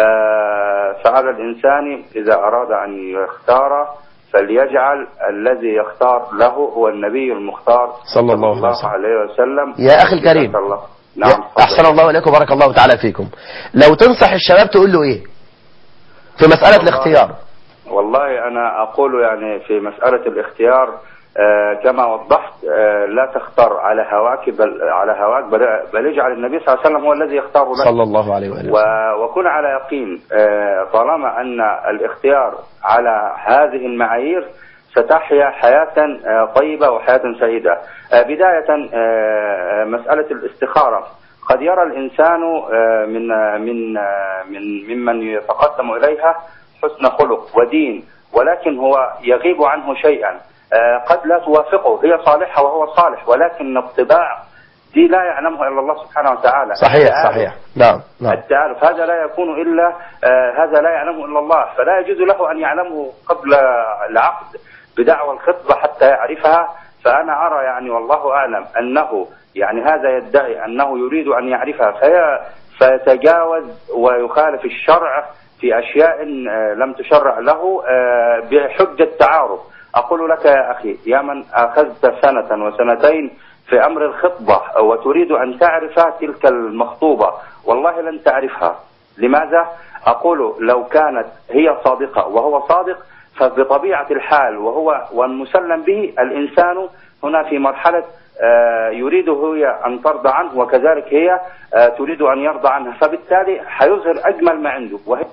آه، فعلى الإنسان إذا أراد أن يختار فليجعل الذي يختار له هو النبي المختار صلى الله عليه وسلم. عليه وسلم يا أخي الكريم. جزاك الله. نعم أحسن الله إليكم بارك الله تعالى فيكم لو تنصح الشباب تقول له إيه في مسألة والله. الاختيار والله أنا أقول يعني في مسألة الاختيار آه، كما وضحت آه، لا تختار على هواك بل على هواك بل, بل اجعل النبي صلى الله عليه وسلم هو الذي يختار لك صلى الله عليه وآله وسلم و- وكن على يقين آه، طالما أن الاختيار على هذه المعايير ستحيا حياة آه، طيبة وحياة سعيدة آه، بداية آه، مسألة الاستخارة قد يرى الإنسان آه، من آه، من آه، من ممن يتقدم إليها حسن خلق ودين ولكن هو يغيب عنه شيئا آه، قد لا توافقه هي صالحة وهو صالح ولكن الطباع دي لا يعلمها إلا الله سبحانه وتعالى صحيح التآلف. صحيح نعم نعم التعارف هذا لا يكون إلا آه هذا لا يعلمه إلا الله فلا يجوز له أن يعلمه قبل العقد بدعوى الخطبة حتى يعرفها فأنا أرى يعني والله أعلم أنه يعني هذا يدعي أنه يريد أن يعرفها في فيتجاوز ويخالف الشرع في أشياء آه لم تشرع له آه بحجة تعارف أقول لك يا أخي يا من أخذت سنة وسنتين في أمر الخطبة وتريد أن تعرف تلك المخطوبة والله لن تعرفها لماذا؟ أقول لو كانت هي صادقة وهو صادق فبطبيعة الحال وهو والمسلم به الإنسان هنا في مرحلة آه، يريد هي أن ترضى عنه وكذلك هي آه، تريد أن يرضى عنها فبالتالي حيظهر أجمل ما عنده وهي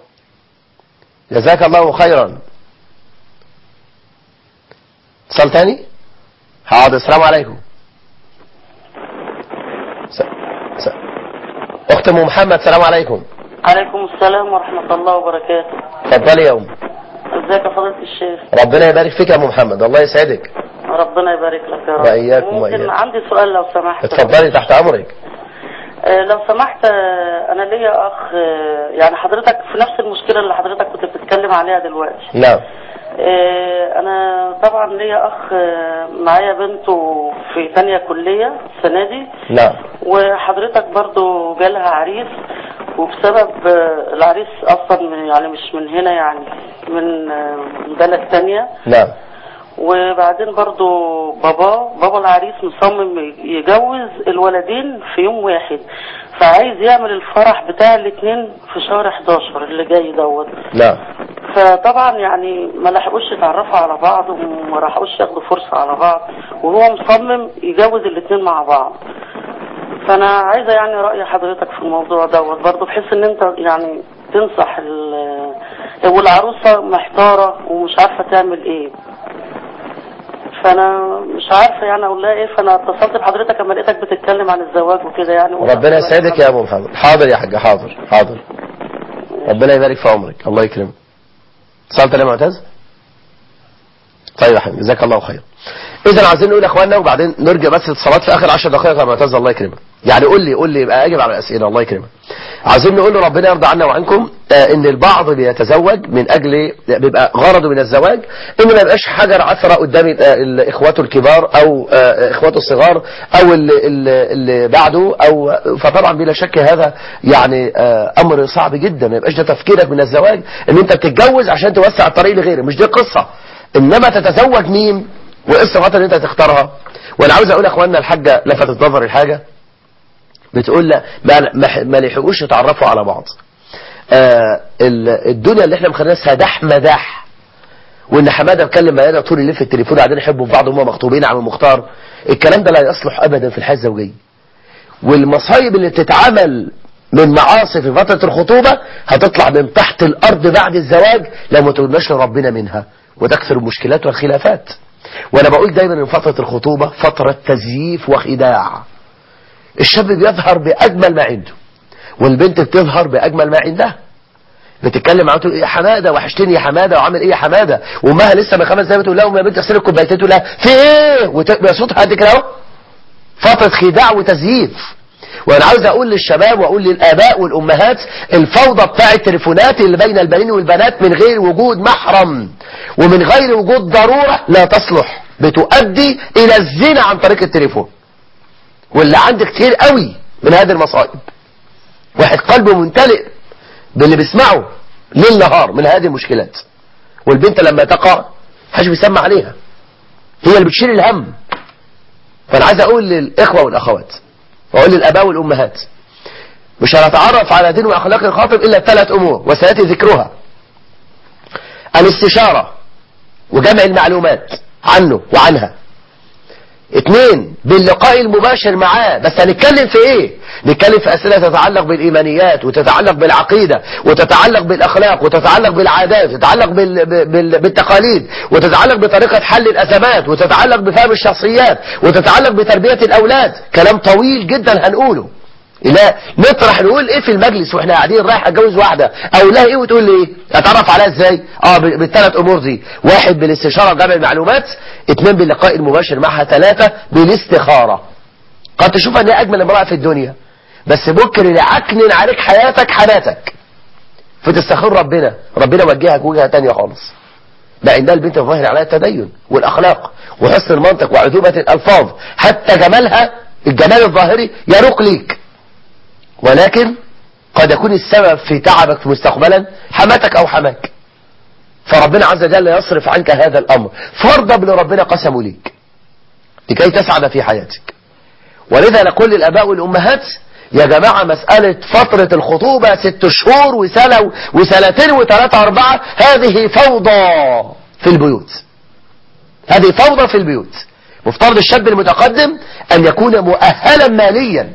جزاك الله خيرا اتصال تاني حاضر السلام عليكم س... س... اخت ام محمد السلام عليكم عليكم السلام ورحمة الله وبركاته اتفضلي يا ام ازيك يا فضيلة الشيخ ربنا يبارك فيك يا ام محمد الله يسعدك ربنا يبارك لك يا رب وإياكم ممكن وإياكم. عندي سؤال لو سمحت اتفضلي تحت امرك آه، لو سمحت آه، انا ليا اخ آه، يعني حضرتك في نفس المشكلة اللي حضرتك كنت بتتكلم عليها دلوقتي نعم آه، انا طبعا ليا اخ آه، معايا بنته في تانية كلية السنة دي نعم وحضرتك برضو جالها عريس وبسبب آه، العريس اصلا من يعني مش من هنا يعني من آه، من بلد تانية نعم وبعدين برضو بابا بابا العريس مصمم يجوز الولدين في يوم واحد فعايز يعمل الفرح بتاع الاتنين في شهر 11 اللي جاي دوت نعم فطبعا يعني ما لحقوش يتعرفوا على بعض وما لحقوش ياخدوا فرصة على بعض وهو مصمم يجوز الاتنين مع بعض فانا عايزة يعني رأي حضرتك في الموضوع دوت برضه بحيث ان انت يعني تنصح ال- والعروسة محتارة ومش عارفة تعمل ايه فانا مش عارفة يعني اقول لها ايه فانا اتصلت بحضرتك اما لقيتك بتتكلم عن الزواج وكده يعني ربنا يسعدك يا ابو محمد حاضر يا حاج حاضر حاضر ربنا يبارك في عمرك الله يكرمك اتصال تاني يا معتز طيب يا حبيبي جزاك الله خير اذا عايزين نقول يا اخواننا وبعدين نرجع بس للصلاه في اخر 10 دقائق يا معتز الله يكرمك يعني قول لي قول لي يبقى اجب على الاسئله الله يكرمك عايزين نقول له ربنا يرضى عنا وعنكم آه ان البعض بيتزوج من اجل بيبقى غرضه من الزواج ان ما يبقاش حجر عثره قدام آه اخواته الكبار او آه اخواته الصغار او اللي, اللي, اللي بعده او فطبعا بلا شك هذا يعني آه امر صعب جدا ما يبقاش ده تفكيرك من الزواج ان انت بتتجوز عشان توسع الطريق لغيرك مش دي قصه انما تتزوج مين وايه الصفات اللي انت تختارها وانا عاوز اقول يا اخواننا الحاجه لفتت نظري الحاجه بتقول لا ما, ما, ما لحقوش يتعرفوا على بعض آه الدنيا اللي احنا مخليناها سداح مداح وان حماده بكلم ميادة طول الليل في التليفون قاعدين يحبوا في بعض وهم مخطوبين عم المختار الكلام ده لا يصلح ابدا في الحياه الزوجيه والمصايب اللي بتتعمل من معاصي في فتره الخطوبه هتطلع من تحت الارض بعد الزواج لو ما تقولناش لربنا منها وتكثر المشكلات والخلافات وانا بقول دايما ان فتره الخطوبه فتره تزييف وخداع الشاب بيظهر باجمل ما عنده والبنت بتظهر باجمل ما عندها بتتكلم معاه تقول ايه يا حماده وحشتني يا حماده وعامل ايه يا حماده وامها لسه من خمس دقايق بتقول لها يا بنت اغسلي الكوبايتين تقول لها في ايه وتبقى صوتها قد كده اهو فتره خداع وتزييف وانا عاوز اقول للشباب واقول للاباء والامهات الفوضى بتاع التليفونات اللي بين البنين والبنات من غير وجود محرم ومن غير وجود ضروره لا تصلح بتؤدي الى الزنا عن طريق التليفون واللي عندي كتير قوي من هذه المصائب واحد قلبه ممتلئ باللي بيسمعه ليل نهار من هذه المشكلات والبنت لما تقع حاجة بيسمع عليها هي اللي بتشيل الهم فانا عايز اقول للاخوة والاخوات واقول للاباء والامهات مش هنتعرف على دين واخلاق الخاطب الا بثلاث امور وسياتي ذكرها الاستشارة وجمع المعلومات عنه وعنها اثنين باللقاء المباشر معاه بس هنتكلم في ايه نتكلم في اسئله تتعلق بالايمانيات وتتعلق بالعقيده وتتعلق بالاخلاق وتتعلق بالعادات وتتعلق بال... بال... بالتقاليد وتتعلق بطريقه حل الازمات وتتعلق بفهم الشخصيات وتتعلق بتربيه االاولاد كلام طويل جدا هنقوله لا نطرح نقول ايه في المجلس واحنا قاعدين رايح اتجوز واحده اقول لها ايه وتقول لي ايه اتعرف عليها ازاي اه بالثلاث امور دي واحد بالاستشاره جمع المعلومات اثنين باللقاء المباشر معها ثلاثه بالاستخاره قد تشوف ان هي اجمل امراه في الدنيا بس ممكن يعكنن عليك حياتك حماتك فتستخير ربنا ربنا وجهك وجهه ثانيه خالص مع ان البنت الظاهر عليها التدين والاخلاق وحسن المنطق وعذوبه الالفاظ حتى جمالها الجمال الظاهري يروق ليك ولكن قد يكون السبب في تعبك في مستقبلا حماتك او حماك فربنا عز وجل يصرف عنك هذا الامر فرض ابن ربنا قسمه ليك لكي تسعد في حياتك ولذا نقول للاباء والامهات يا جماعة مسألة فترة الخطوبة ست شهور وسنة وسنتين وثلاثة أربعة هذه فوضى في البيوت هذه فوضى في البيوت مفترض الشاب المتقدم أن يكون مؤهلا ماليا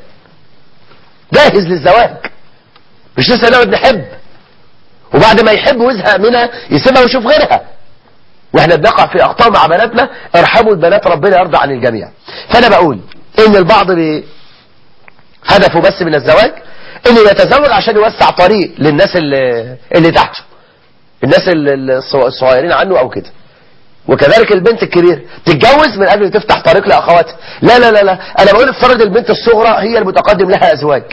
جاهز للزواج مش لسه نقعد نحب وبعد ما يحب ويزهق منها يسيبها ويشوف غيرها واحنا بنقع في اخطاء مع بناتنا ارحموا البنات ربنا يرضى عن الجميع فانا بقول ان البعض هدفه بس من الزواج انه يتزوج عشان يوسع طريق للناس اللي, اللي تحته الناس اللي الصغيرين عنه او كده وكذلك البنت الكبيرة تتجوز من اجل تفتح طريق لاخواتها لا لا لا لا انا بقول افترض البنت الصغرى هي المتقدم لها ازواج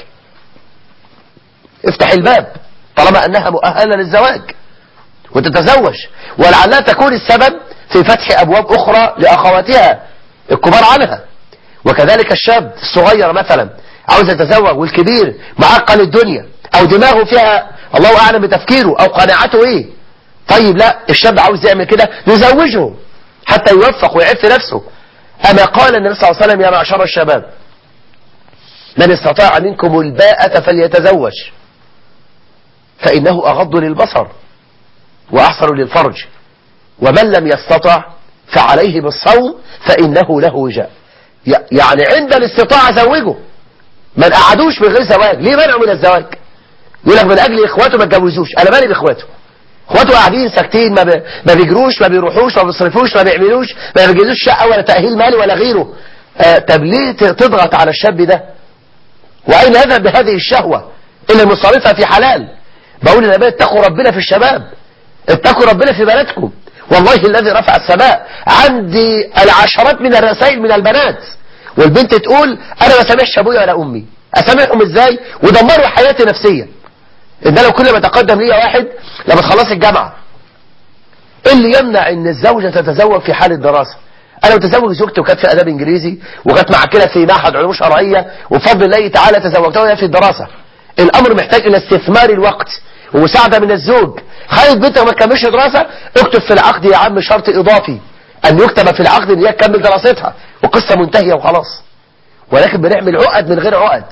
افتح الباب طالما انها مؤهلة للزواج وتتزوج ولعلها تكون السبب في فتح ابواب اخرى لاخواتها الكبار عنها وكذلك الشاب الصغير مثلا عاوز يتزوج والكبير معقل الدنيا او دماغه فيها الله اعلم بتفكيره او قناعته ايه طيب لا الشاب عاوز يعمل كده نزوجه حتى يوفق ويعف نفسه اما قال النبي صلى الله عليه وسلم يا معشر الشباب من استطاع منكم الباءة فليتزوج فانه اغض للبصر واحسن للفرج ومن لم يستطع فعليه بالصوم فانه له وجاء يعني عند الاستطاعة زوجه ما قعدوش من غير زواج ليه منعوا من الزواج يقول لك من اجل اخواته ما اتجوزوش انا مالي باخواته اخواته قاعدين ساكتين ما, ب... ما بيجروش ما بيروحوش ما بيصرفوش ما بيعملوش ما بيجيزوش شقه ولا تاهيل مالي ولا غيره آه طب ليه تضغط على الشاب ده واين يذهب بهذه الشهوه اللي المصارفه في حلال بقول للاباء اتقوا ربنا في الشباب اتقوا ربنا في بلدكم والله الذي رفع السماء عندي العشرات من الرسائل من البنات والبنت تقول انا ما سامحش ابويا ولا امي اسامحهم ازاي ودمروا حياتي نفسيا ان لو كل ما تقدم لي واحد لما تخلص الجامعه ايه اللي يمنع ان الزوجه تتزوج في حال الدراسه انا متزوج زوجتي وكانت في اداب انجليزي وكانت مع كده في معهد علوم شرعيه وبفضل الله تعالى تزوجتها وهي في الدراسه الامر محتاج الى استثمار الوقت ومساعده من الزوج خايف بنتك ما تكملش دراسه اكتب في العقد يا عم شرط اضافي ان يكتب في العقد ان هي تكمل دراستها وقصه منتهيه وخلاص ولكن بنعمل عقد من غير عقد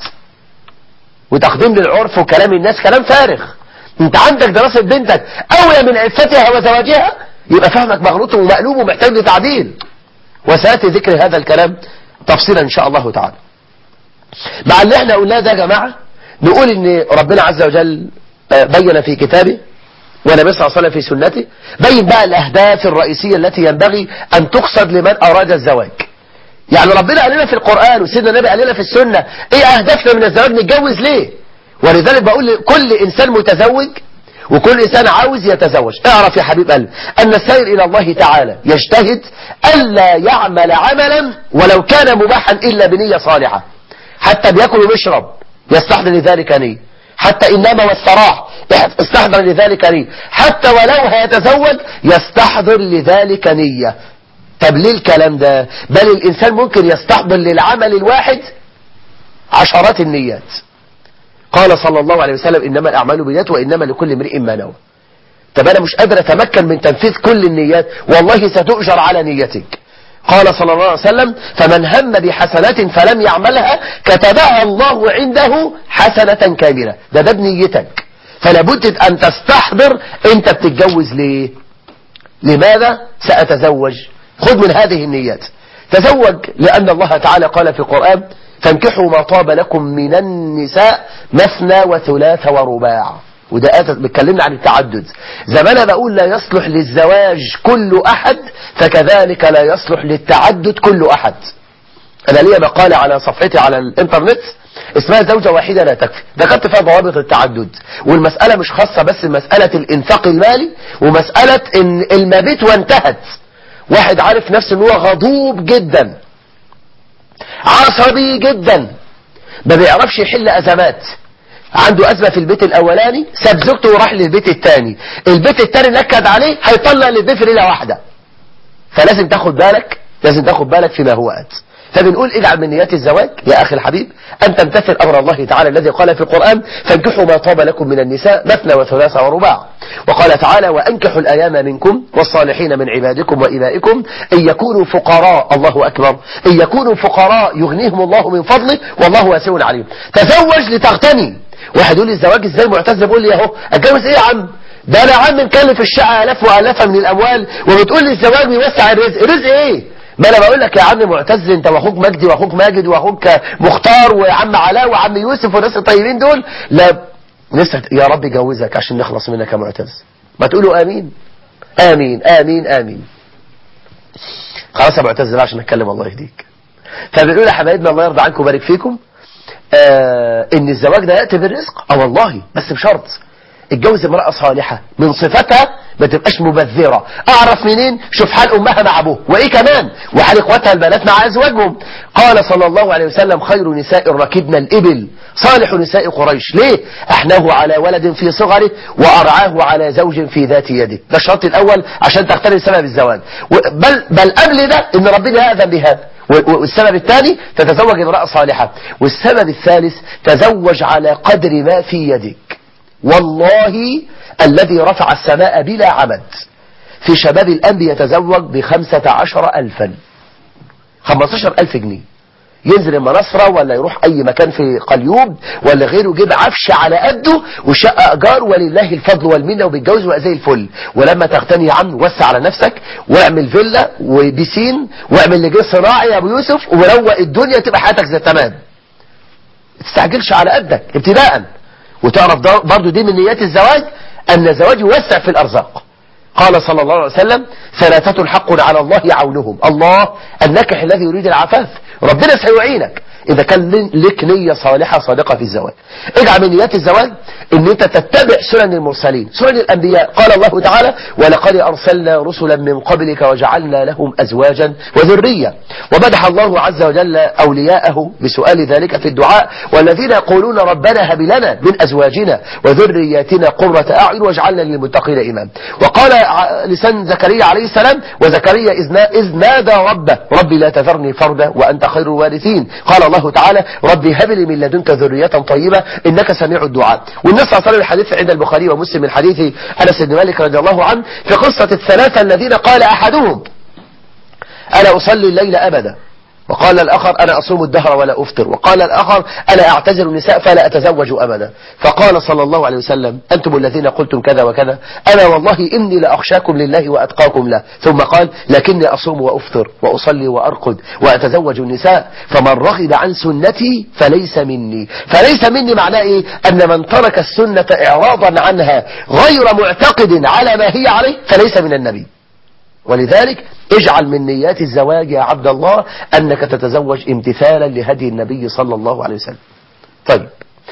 وتقديم للعرف وكلام الناس كلام فارغ انت عندك دراسة بنتك اولى من عفتها وزواجها يبقى فهمك مغلوط ومقلوب ومحتاج لتعديل وسياتي ذكر هذا الكلام تفصيلا ان شاء الله تعالى مع اللي احنا قلناه ده يا جماعة نقول ان ربنا عز وجل بين في كتابه والنبي صلى الله عليه وسلم في سنته بين بقى الاهداف الرئيسية التي ينبغي ان تقصد لمن اراد الزواج يعني ربنا قال لنا في القرآن وسيدنا النبي قال لنا في السنة ايه اهدافنا من الزواج نتجوز ليه ولذلك بقول لكل انسان متزوج وكل انسان عاوز يتزوج اعرف يا حبيب قلبي ان السير الى الله تعالى يجتهد الا يعمل عملا ولو كان مباحا الا بنية صالحة حتى بياكل ويشرب يستحضر لذلك نية حتى انما والسراح استحضر لذلك نية حتى ولو هيتزوج يستحضر لذلك نية طب ليه الكلام ده بل الإنسان ممكن يستحضر للعمل الواحد عشرات النيات قال صلى الله عليه وسلم إنما الأعمال بنيات وإنما لكل امرئ ما نوى طب أنا مش قادر أتمكن من تنفيذ كل النيات والله ستؤجر على نيتك قال صلى الله عليه وسلم فمن هم بحسنات فلم يعملها كتبها الله عنده حسنة كاملة ده ده بنيتك فلابد أن تستحضر أنت بتتجوز ليه لماذا سأتزوج خذ من هذه النيات تزوج لأن الله تعالى قال في القرآن فانكحوا ما طاب لكم من النساء مثنى وثلاث ورباع وده آتت بتكلمنا عن التعدد زمان بقول لا يصلح للزواج كل أحد فكذلك لا يصلح للتعدد كل أحد أنا ليا مقالة على صفحتي على الإنترنت اسمها زوجة واحدة لا تكفي ذكرت فيها ضوابط التعدد والمسألة مش خاصة بس مسألة الإنفاق المالي ومسألة إن المبيت وانتهت واحد عارف نفسه ان هو غضوب جدا عصبي جدا ما بيعرفش يحل ازمات عنده ازمة في البيت الاولاني ساب زوجته وراح للبيت الثاني البيت الثاني نكد عليه هيطلع للبيت في ليلة واحدة فلازم تاخد بالك لازم تاخد بالك فيما هو ات فبنقول اجعل من نيات الزواج يا أخي الحبيب أن تمتثل أمر الله تعالى الذي قال في القرآن فانكحوا ما طاب لكم من النساء مثنى وثلاث ورباع وقال تعالى وأنكحوا الأيام منكم والصالحين من عبادكم وإبائكم إن يكونوا فقراء الله أكبر إن يكونوا فقراء يغنيهم الله من فضله والله واسع عليم تزوج لتغتني واحد يقول لي الزواج ازاي معتز بيقول لي اهو اتجوز ايه يا عم ده انا عم مكلف الشقه الاف والافا من الاموال وبتقول لي الزواج بيوسع الرزق رزق ايه ما انا بقول لك يا عم معتز انت واخوك مجدي واخوك ماجد واخوك مختار وعم علاء وعم يوسف والناس الطيبين دول لا لسه يا رب يجوزك عشان نخلص منك يا معتز ما تقولوا امين امين امين امين خلاص يا معتز بقى عشان اتكلم الله يهديك فبنقول يا حبايبنا الله يرضى عنكم ويبارك فيكم آه ان الزواج ده ياتي بالرزق اه والله بس بشرط اتجوز امرأة صالحة من صفتها ما تبقاش مبذرة اعرف منين شوف حال امها مع ابوه وايه كمان وحال اخواتها البنات مع ازواجهم قال صلى الله عليه وسلم خير نساء ركبنا الابل صالح نساء قريش ليه احناه على ولد في صغره وارعاه على زوج في ذات يده ده الشرط الاول عشان تقترن سبب الزواج بل, بل قبل ده ان ربنا يأذن بهذا والسبب الثاني تتزوج امرأة صالحة والسبب الثالث تزوج على قدر ما في يدك والله الذي رفع السماء بلا عمد في شباب الآن بيتزوج بخمسة عشر ألفا خمسة ألف جنيه ينزل المنصرة ولا يروح أي مكان في قليوب ولا غيره يجيب عفش على قده وشقة أجار ولله الفضل والمنة وبيتجوز وبقى زي الفل ولما تغتني يا عم وسع على نفسك واعمل فيلا وبيسين واعمل لجي صناعي يا أبو يوسف وروق الدنيا تبقى حياتك زي تمام تستعجلش على قدك ابتداءً وتعرف برضو دي من نيات الزواج أن الزواج يوسع في الأرزاق قال صلى الله عليه وسلم ثلاثة حق على الله عونهم الله النكح الذي يريد العفاف ربنا سيعينك إذا كان لك نية صالحة صادقة في الزواج اجعل من نيات الزواج ان انت تتبع سنن المرسلين سنن الانبياء قال الله تعالى ولقد ارسلنا رسلا من قبلك وجعلنا لهم ازواجا وذرية ومدح الله عز وجل اولياءه بسؤال ذلك في الدعاء والذين يقولون ربنا هب لنا من ازواجنا وذرياتنا قرة اعين واجعلنا للمتقين امام وقال ع- لسان زكريا عليه السلام وزكريا إذ نا- إذ نادى ربه ربي لا تذرني فردا وأنت خير الوارثين قال الله تعالى ربي هب لي من لدنك ذرية طيبة إنك سميع الدعاء والنص صلى الله عليه وسلم الحديث عند البخاري ومسلم من حديث أنس بن مالك رضي الله عنه في قصة الثلاثة الذين قال أحدهم أنا أصلي الليل أبدا وقال الآخر أنا أصوم الدهر ولا أفطر وقال الآخر أنا أعتزل النساء فلا أتزوج أبدا فقال صلى الله عليه وسلم أنتم الذين قلتم كذا وكذا أنا والله إني لأخشاكم لله وأتقاكم له ثم قال لكني أصوم وأفطر وأصلي وأرقد وأتزوج النساء فمن رغب عن سنتي فليس مني فليس مني معناه إيه أن من ترك السنة إعراضا عنها غير معتقد على ما هي عليه فليس من النبي ولذلك اجعل من نيات الزواج يا عبد الله أنك تتزوج امتثالا لهدي النبي صلى الله عليه وسلم طيب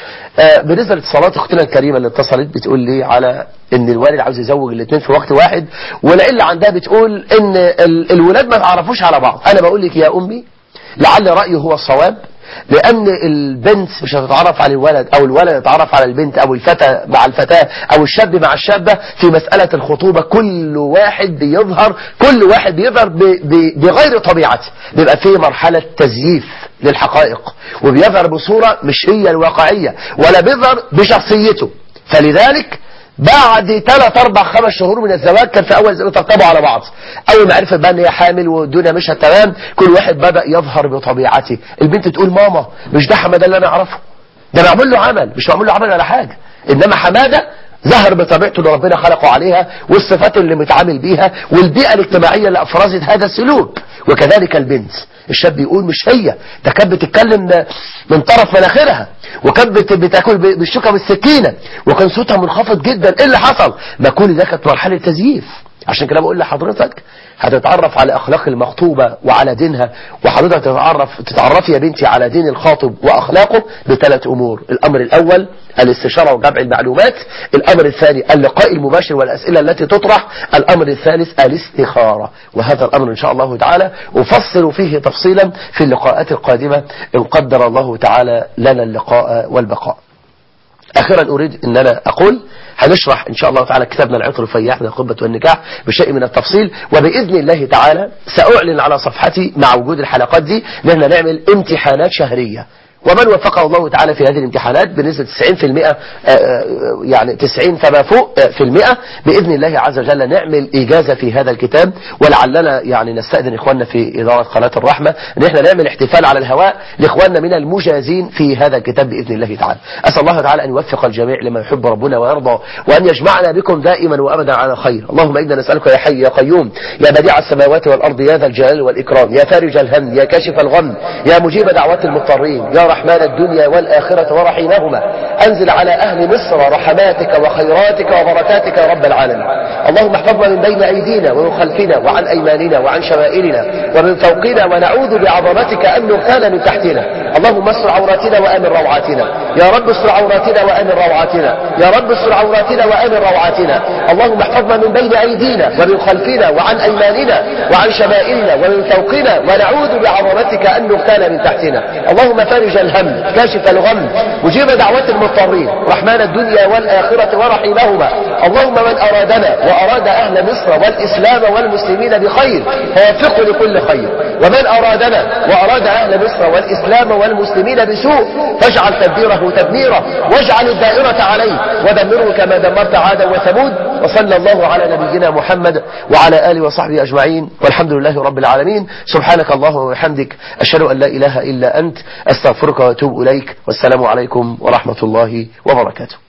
آه بالنسبة لاتصالات اختنا الكريمة اللي اتصلت بتقول لي على ان الوالد عاوز يزوج الاثنين في وقت واحد والعلة عندها بتقول ان ال- الولاد ما تعرفوش على بعض انا بقول لك يا امي لعل رأيي هو الصواب لأن البنت مش هتتعرف على الولد أو الولد يتعرف على البنت أو الفتى مع الفتاة أو الشاب مع الشابة في مسألة الخطوبة كل واحد بيظهر كل واحد بيظهر ب- ب- بغير طبيعته بيبقى فيه مرحلة تزييف للحقائق وبيظهر بصورة مش هي الواقعية ولا بيظهر بشخصيته فلذلك بعد ثلاث اربع خمس شهور من الزواج كان في اول زمان ترتبوا على بعض اول ما عرفت بقى ان هي حامل والدنيا مشت تمام كل واحد بدا يظهر بطبيعته البنت تقول ماما مش ده حماده اللي انا اعرفه ده معمول له عمل مش معمول له عمل ولا حاجه انما حماده ظهر بطبيعته اللي ربنا خلقه عليها والصفات اللي متعامل بيها والبيئه الاجتماعيه اللي افرزت هذا السلوك وكذلك البنت الشاب يقول مش هي ده كانت بتتكلم من طرف مناخيرها وكانت بت- بتاكل ب- بالشوكه بالسكينه وكان صوتها منخفض جدا ايه اللي حصل ما كل ده كانت مرحله تزييف عشان كده بقول لحضرتك هتتعرف على اخلاق المخطوبه وعلى دينها وحضرتك تتعرف تتعرفي يا بنتي على دين الخاطب واخلاقه بثلاث امور الامر الاول الاستشاره وجمع المعلومات الامر الثاني اللقاء المباشر والاسئله التي تطرح الامر الثالث الاستخاره وهذا الامر ان شاء الله تعالى افصل فيه تفصيلا في اللقاءات القادمه ان قدر الله تعالى لنا اللقاء والبقاء اخيرا اريد ان انا اقول هنشرح ان شاء الله تعالى كتابنا العطر الفياح من الخطبه والنكاح بشيء من التفصيل وباذن الله تعالى ساعلن على صفحتي مع وجود الحلقات دي ان احنا نعمل امتحانات شهريه ومن وفقه الله تعالى في هذه الامتحانات بنسبة 90% آه، آه، يعني 90 فما فوق آه، في المئة بإذن الله عز وجل نعمل إجازة في هذا الكتاب ولعلنا يعني نستأذن إخواننا في إدارة قناة الرحمة أن احنا نعمل احتفال على الهواء لإخواننا من المجازين في هذا الكتاب بإذن الله تعالى أسأل الله تعالى أن يوفق الجميع لما يحب ربنا ويرضى وأن يجمعنا بكم دائما وأبدا على خير اللهم إنا نسألك يا حي يا قيوم يا بديع السماوات والأرض يا ذا الجلال والإكرام يا فارج الهم يا كاشف الغم يا مجيب دعوات المضطرين يا رحمن الدنيا والآخرة ورحيمهما أنزل على أهل مصر رحماتك وخيراتك وبركاتك يا رب العالمين اللهم احفظنا من بين أيدينا ومن خلفنا وعن أيماننا وعن شمائلنا ومن فوقنا ونعوذ بعظمتك أن نغتال من تحتنا اللهم استر عوراتنا وآمن روعاتنا يا رب استر عوراتنا وآمن روعاتنا يا رب استر عوراتنا وآمن روعاتنا اللهم احفظنا من بين أيدينا ومن خلفنا وعن أيماننا وعن شمائلنا ومن فوقنا ونعوذ بعظمتك أن نغتال من تحتنا اللهم فرج الهم كاشف الغم مجيب دعوات المضطرين رحمن الدنيا والآخرة ورحيمهما اللهم من أرادنا وأراد أهل مصر والإسلام والمسلمين بخير فوفقه لكل خير ومن أرادنا وأراد أهل مصر والإسلام والمسلمين بسوء فاجعل تدبيره تدميرا واجعل الدائرة عليه ودمره كما دمرت عادا وثمود وصلى الله على نبينا محمد وعلى آله وصحبه أجمعين والحمد لله رب العالمين سبحانك اللهم وبحمدك أشهد أن لا إله إلا أنت أستغفرك وأتوب إليك والسلام عليكم ورحمة الله وبركاته